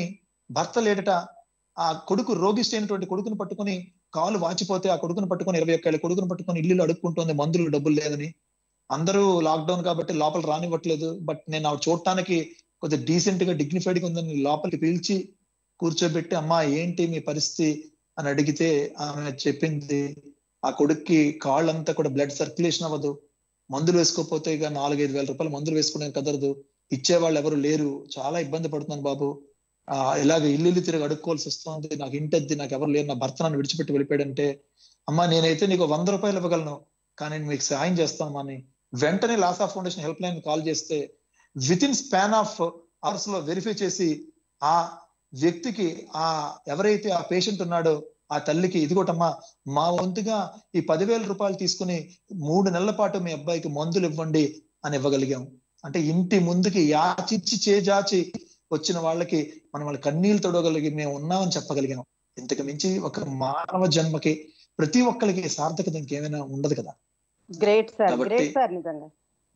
భర్త లేడట ఆ కొడుకు రోగిష్టి అయినటువంటి కొడుకుని పట్టుకొని కాలు వాచిపోతే ఆ కొడుకుని పట్టుకొని ఇరవై ఒక్క ఏళ్ళ కొడుకుని పట్టుకొని ఇల్లు అడుక్కుంటుంది మందులు డబ్బులు లేదని అందరూ లాక్డౌన్ కాబట్టి లోపల రానివ్వట్లేదు బట్ నేను ఆవిడ చూడటానికి కొద్దిగా డీసెంట్ గా డిగ్నిఫైడ్ గా ఉందని లోపలికి పిలిచి కూర్చోబెట్టి అమ్మా ఏంటి మీ పరిస్థితి అని అడిగితే ఆమె చెప్పింది ఆ కొడుక్కి కాళ్ళంతా కూడా బ్లడ్ సర్క్యులేషన్ అవ్వదు మందులు వేసుకోకపోతే ఇక నాలుగైదు వేల రూపాయలు మందులు వేసుకునే కదరదు ఇచ్చేవాళ్ళు ఎవరు లేరు చాలా ఇబ్బంది పడుతున్నాను బాబు ఆ ఇలాగ ఇల్లు ఇల్లు తిరిగి అడుక్కోవాల్సి వస్తుంది నాకు ఇంటద్ది నాకు ఎవరు లేరు నా భర్త నన్ను విడిచిపెట్టి వెళ్ళిపోయాడంటే అమ్మా నేనైతే నీకు వంద రూపాయలు ఇవ్వగలను కానీ నేను మీకు సాయం చేస్తాను అని వెంటనే Lasa foundation help line call చేస్తే within span of hours లో వెరిఫై చేసి ఆ వ్యక్తికి ఆ ఎవరైతే ఆ పేషెంట్ ఉన్నాడో ఆ తల్లికి ఇదిగోటమ్మా మా వంతుగా ఈ పదివేల రూపాయలు తీసుకుని మూడు నెలల పాటు మీ అబ్బాయికి మందులు ఇవ్వండి అని ఇవ్వగలిగాం అంటే ఇంటి ముందుకి యాచిచ్చి చేజాచి వచ్చిన వాళ్ళకి మనం వాళ్ళ కన్నీళ్ళు తొడగలిగి మేము ఉన్నామని చెప్పగలిగాం ఇంతకు మించి ఒక మానవ జన్మకి ప్రతి ఒక్కరికి సార్థకత ఇంకేమైనా ఉండదు కదా గ్రేట్ సార్ కాబట్టి- గ్రేట్ సార్ నిజంగా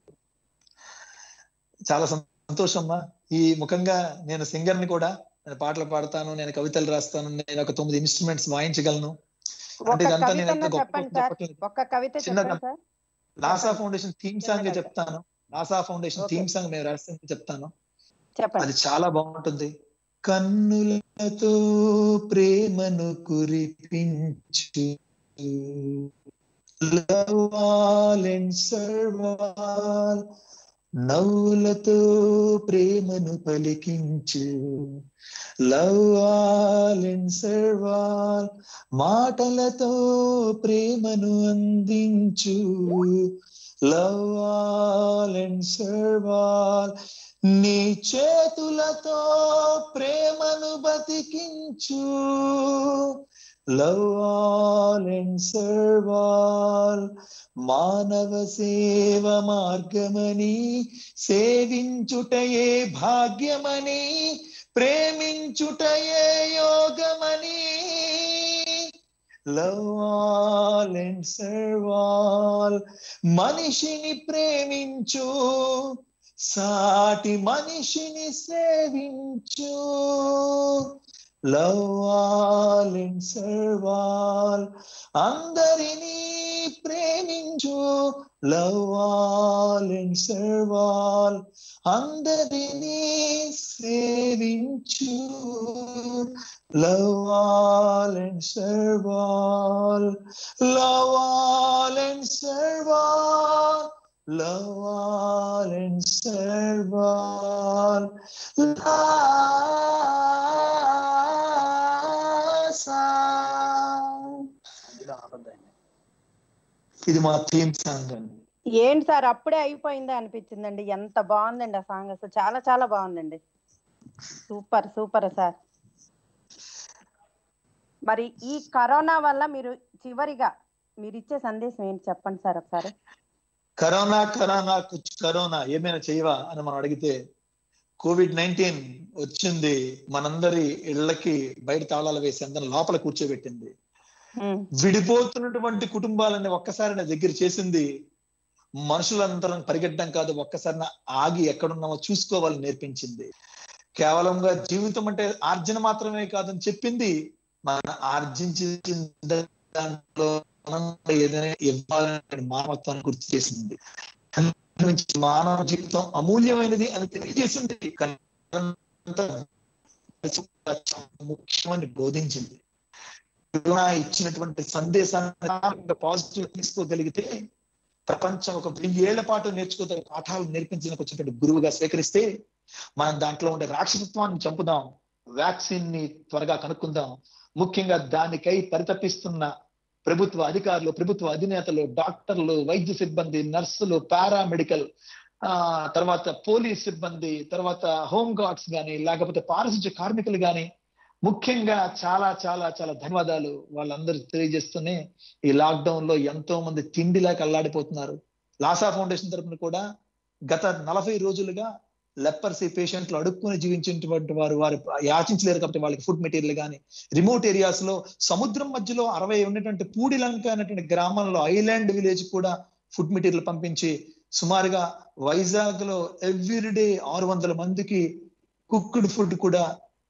చాలా సంతోషమ్మా ఈ ముఖంగా నేను సింగర్ ని కూడా నేను పాటలు పాడతాను నేను కవితలు రాస్తాను నేను ఒక తొమ్మిది ఇన్స్ట్రుమెంట్స్ వాయించగలను ఒక అంటే ఇదంతా నేను కవిత ఎంత గొప్ప చెప్పండి సార్ చెప్పట్లేదు. ఒక్క కవిత చిన్నగా. చెప్పండి sir Nasa foundation theme song చిన్నగా. చెప్తాను Nasa foundation Okay. Theme song మేము రాసింది చెప్తాను చెప్పండి అది చాలా బాగుంటుంది కన్నులతో ప్రేమను కురిపించు లవ్ అండ్ సర్వాల్ నవ్వులతో ప్రేమను పలికించు లవ్ అండ్ సర్వాల్ మాటలతో ప్రేమను అందించు లవ్ అండ్ సర్వాల్ నీ చేతులతో ప్రేమను బతికించు లవ్ ఆల్ అండ్ సర్వాల్ మానవ సేవ మార్గమని సేవించుటయే భాగ్యమని ప్రేమించుటయే యోగమని లవ్ ఆల్ అండ్ సర్వాల్ మనిషిని ప్రేమించు సాటి మనిషిని సేవించు లవ్ ఆల్ అండ్ సర్వాల్ అందరినీ ప్రేమించు లవ్ ఆల్ అండ్ సర్వాల్ అందరినీ సేవించు love all and serve all love all and serve all love all and serve all. ఇది మా థీమ్ సాంగ్ అండి ఏంటి సార్ అప్పుడే అయిపోయిందా అనిపించిందండి ఎంత బాగుందండి ఆ సాంగ్ అసలు చాలా చాలా బాగుందండి సూపర్ సూపర్ సార్ మరి ఈ కరోనా వల్ల మీరు చివరిగా మీరు ఇచ్చే సందేశం ఏంటి చెప్పండి సార్ ఒకసారి కరోనా కరోనా కుచ్ కరోనా ఏమైనా చేయవా అని మనం అడిగితే కోవిడ్ నైన్టీన్ వచ్చింది మనందరి ఇళ్ళకి బయట తాళాలు వేసి అందరం లోపల కూర్చోబెట్టింది ఉమ్, విడిపోతున్నటువంటి కుటుంబాలని ఒక్కసారి నా దగ్గర చేసింది మనుషులందరం పరిగెట్టడం కాదు ఒక్కసారి నా ఆగి ఎక్కడున్నామో చూసుకోవాలని నేర్పించింది కేవలంగా జీవితం అంటే ఆర్జన మాత్రమే కాదని చెప్పింది మన ఆర్జించిన దాంట్లో మనం ఏదైనా ఇవ్వాలని మానవత్వాన్ని గుర్తు చేసింది దాని నుంచి మానవ జీవితం అమూల్యమైనది అని తెలియజేసింది కానీ అంతా ముఖ్యమని బోధించింది కరోనా ఇచ్చినటువంటి సందేశాన్ని పాజిటివ్ తీసుకోగలిగితే ప్రపంచం ఒక వెయ్యి ఏళ్ల పాటు నేర్చుకునే పాఠాలు నేర్పించిన వచ్చినటువంటి గురువుగా స్వీకరిస్తే మనం దాంట్లో ఉండే రాక్షసత్వాన్ని చంపుదాం వ్యాక్సిన్ ని త్వరగా కనుక్కుందాం ముఖ్యంగా దానికై పరితపిస్తున్న ప్రభుత్వ అధికారులు ప్రభుత్వ అధినేతలు డాక్టర్లు వైద్య సిబ్బంది నర్సులు పారామెడికల్ ఆ తర్వాత పోలీస్ సిబ్బంది తర్వాత హోమ్ గార్డ్స్ గాని లేకపోతే పారిశుధ్య కార్మికులు గాని ముఖ్యంగా చాలా చాలా చాలా ధన్యవాదాలు వాళ్ళందరూ తెలియజేస్తూనే ఈ లాక్డౌన్ లో ఎంతో మంది తిండిలాగా అల్లాడిపోతున్నారు లాసా ఫౌండేషన్ తరపున కూడా గత నలభై రోజులుగా లెప్పర్సీ పేషెంట్లు అడుక్కుని జీవించినటువంటి వారు వారు యాచించలేరు కాబట్టి వాళ్ళకి ఫుడ్ మెటీరియల్ కానీ రిమోట్ ఏరియాస్ లో సముద్రం మధ్యలో అరవై ఉన్నటువంటి పూడిలంక అనేటువంటి గ్రామంలో ఐలాండ్ విలేజ్ కూడా ఫుడ్ మెటీరియల్ పంపించి సుమారుగా వైజాగ్ లో ఎవ్రీడే ఆరు వందల మందికి కుక్డ్ ఫుడ్ కూడా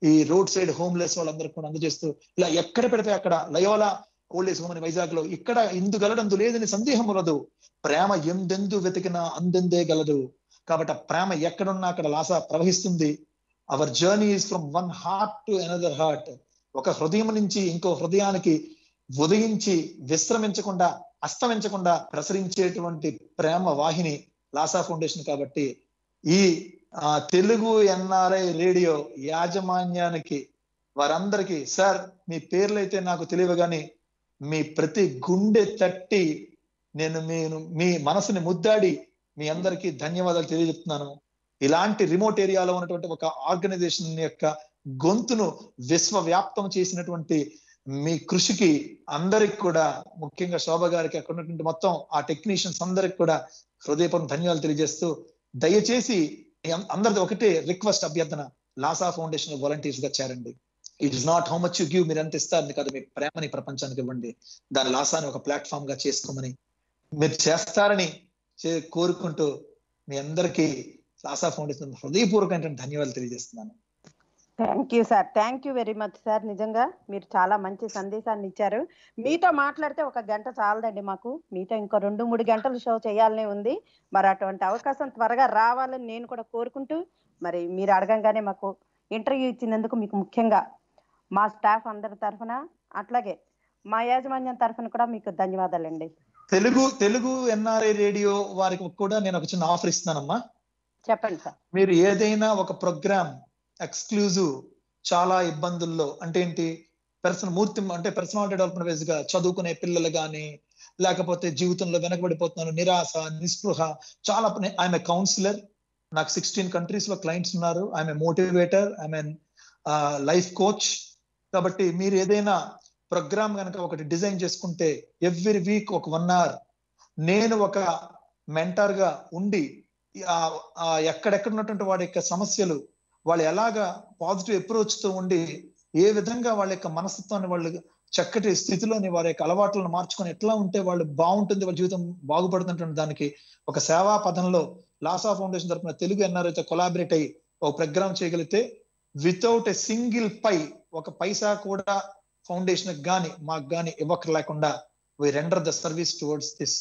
ఈ రోడ్ సైడ్ హోమ్లెస్ వాళ్ళందరికీ కూడా అందజేస్తూ ఇలా ఎక్కడ పెడితే అక్కడ లయోలా ఓల్డ్ ఏజ్ హోమ్ అని వైజాగ్ లో ఇక్కడ ఇందు గలడందు లేదని సందేహం ఉండదు ప్రేమ ఎందెందు వెతికినా అందెందే గలదు కాబట్టి ఆ ప్రేమ ఎక్కడున్నా అక్కడ లాస ప్రవహిస్తుంది our journey is from one heart to another heart ఒక హృదయం నుంచి ఇంకో హృదయానికి ఉదయించి విశ్రమించకుండా అస్తమించకుండా ప్రసరించేటువంటి ప్రేమ వాహిని లాసా ఫౌండేషన్ కాబట్టి ఈ ఆ, తెలుగు ఎన్ఆర్ఐ రేడియో యాజమాన్యానికి వారందరికీ సార్ మీ పేర్లు అయితే నాకు తెలియదు కానీ మీ ప్రతి గుండె తట్టి నేను నేను మీ మనసుని ముద్దాడి మీ అందరికీ ధన్యవాదాలు తెలియజెప్తున్నాను ఇలాంటి రిమోట్ ఏరియాలో ఉన్నటువంటి ఒక ఆర్గనైజేషన్ యొక్క గొంతును విశ్వవ్యాప్తం చేసినటువంటి మీ కృషికి అందరికి కూడా ముఖ్యంగా శోభ గారికి అక్కడ ఉన్నటువంటి మొత్తం ఆ టెక్నీషియన్స్ అందరికి కూడా హృదయపూర్వక ధన్యవాదాలు తెలియజేస్తూ దయచేసి మీ అం- అందరిది ఒకటే రిక్వెస్ట్ అభ్యర్థన లాసా ఫౌండేషన్ వాలంటీర్స్ గా చేరండి it is not how much you give మీరు ఎంత ఇస్తారని కాదు మీ ప్రేమని ప్రపంచానికి ఇవ్వండి దాని లాసాని ఒక ప్లాట్ఫామ్ గా చేసుకోమని మీరు చేస్తారని చే- కోరుకుంటూ మీ అందరికీ లాసా ఫౌండేషన్ హృదయపూర్వకమైన ధన్యవాదాలు తెలియజేస్తున్నాను thank you sir thank you very much sir నిజంగా మీరు చాలా మంచి సందేశాన్ని ఇచ్చారు మీతో మాట్లాడితే ఒక గంట చాలదండి మాకు మీతో ఇంకో రెండు మూడు గంటలు షో చేయాలనే ఉంది మరి అటువంటి అవకాశం త్వరగా రావాలని నేను కూడా కోరుకుంటూ మరి మీరు అడగంగానే మాకు ఇంటర్వ్యూ ఇచ్చినందుకు మీకు ముఖ్యంగా మా స్టాఫ్ అందరి తరఫున అట్లాగే మా యాజమాన్యం తరఫున కూడా మీకు ధన్యవాదాలండి తెలుగు తెలుగు ఎన్ఆర్ఐ రేడియో వారికి కూడా నేను ఒక చిన్న ఆఫర్ ఇస్తున్నానమ్మా చెప్పండి సార్ మీరు ఏదైనా ఒక ప్రోగ్రామ్ ఎక్స్క్లూజివ్ చాలా ఇబ్బందుల్లో అంటే ఏంటి పర్సన్ మూర్తి అంటే పర్సనాలిటీ డెవలప్మెంట్ వైజ్ గా చదువుకునే పిల్లలు కానీ లేకపోతే జీవితంలో వెనకబడిపోతున్నాను నిరాశ నిస్పృహ చాలా ఐఎమ్ కౌన్సిలర్ నాకు సిక్స్టీన్ కంట్రీస్ లో క్లయింట్స్ ఉన్నారు I'm motivator I'm life coach కాబట్టి మీరు ఏదైనా ప్రోగ్రామ్ కనుక ఒకటి డిజైన్ చేసుకుంటే ఎవ్రీ వీక్ ఒక వన్ అవర్ నేను ఒక మెంటర్ గా ఉండి ఆ- ఆ ఎక్కడెక్కడ ఉన్నటువంటి వాడి యొక్క సమస్యలు వాళ్ళు ఎలాగా పాజిటివ్ అప్రోచ్ తో ఉండి ఏ విధంగా వాళ్ళ యొక్క మనస్తత్వాన్ని వాళ్ళు చక్కటి స్థితిలోని వారి యొక్క అలవాట్లను మార్చుకొని ఎట్లా ఉంటే వాళ్ళు బాగుంటుంది వాళ్ళ జీవితం బాగుపడుతుంటుంది దానికి ఒక సేవా పదంలో లాసా ఫౌండేషన్ తరపున తెలుగు ఎన్ఆర్ఐతో కొలాబరేట్ అయ్యి ఒక ప్రోగ్రామ్ చేయగలిగితే వితౌట్ ఎ సింగిల్ పై ఒక పైసా కూడా ఫౌండేషన్ గాని మాకు గాని ఇవ్వక లేకుండా we render the service towards this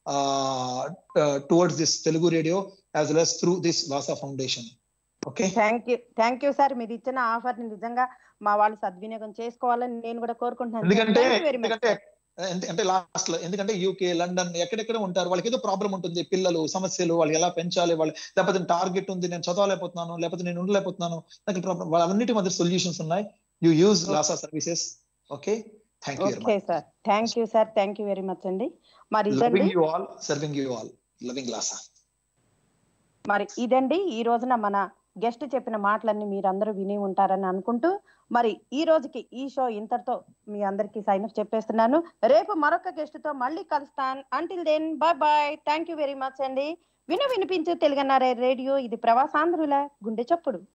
towards this Telugu radio as well as through this Lasa foundation okay thank you thank you sir మీరు ఇచ్చిన ఆఫర్ ని నిజంగా మా వాళ్ళు సద్వినియోగం చేసుకోవాలని నేను కూడా కోరుకుంటున్నాను ఎందుకంటే Thank you very much, ఎందుకంటే sir. ఎంత- అంటే లాస్ట్ లో ఎందుకంటే యూకే లండన్ ఎక్కడెక్కడ ఉంటారు వాళ్ళకి ఏదో ప్రాబ్లం ఉంటుంది పిల్లలు సమస్యలు వాళ్ళు ఎలా పెంచాలి వాళ్ళు లేకపోతే టార్గెట్ ఉంది నేను చదవలేకపోతున్నాను లేకపోతే నేను ఉండలేకపోతున్నాను నాకు ప్రాబ్లం వాళ్ళన్నిటి మధ్య సొల్యూషన్స్ ఉన్నాయి you use Lasa services okay thank you very okay sir thank you sir thank you very much అండి మరి మచ్ ఇదండి loving you all serving you all loving Lasa మరి ఇదండి ఈ రోజున మన గెస్ట్ చెప్పిన మాటలన్నీ మీరందరూ విని ఉంటారని అనుకుంటూ మరి ఈ రోజుకి ఈ షో ఇంతటితో మీ అందరికి సైన్ అప్ చెప్పేస్తున్నాను రేపు మరొక గెస్ట్ తో మళ్ళీ కలుస్తాను until then bye bye thank you very much అండి విన వినిపించు తెలుగన్నారే రేడియో ఇది ప్రవాసాంధ్రుల గుండె చప్పుడు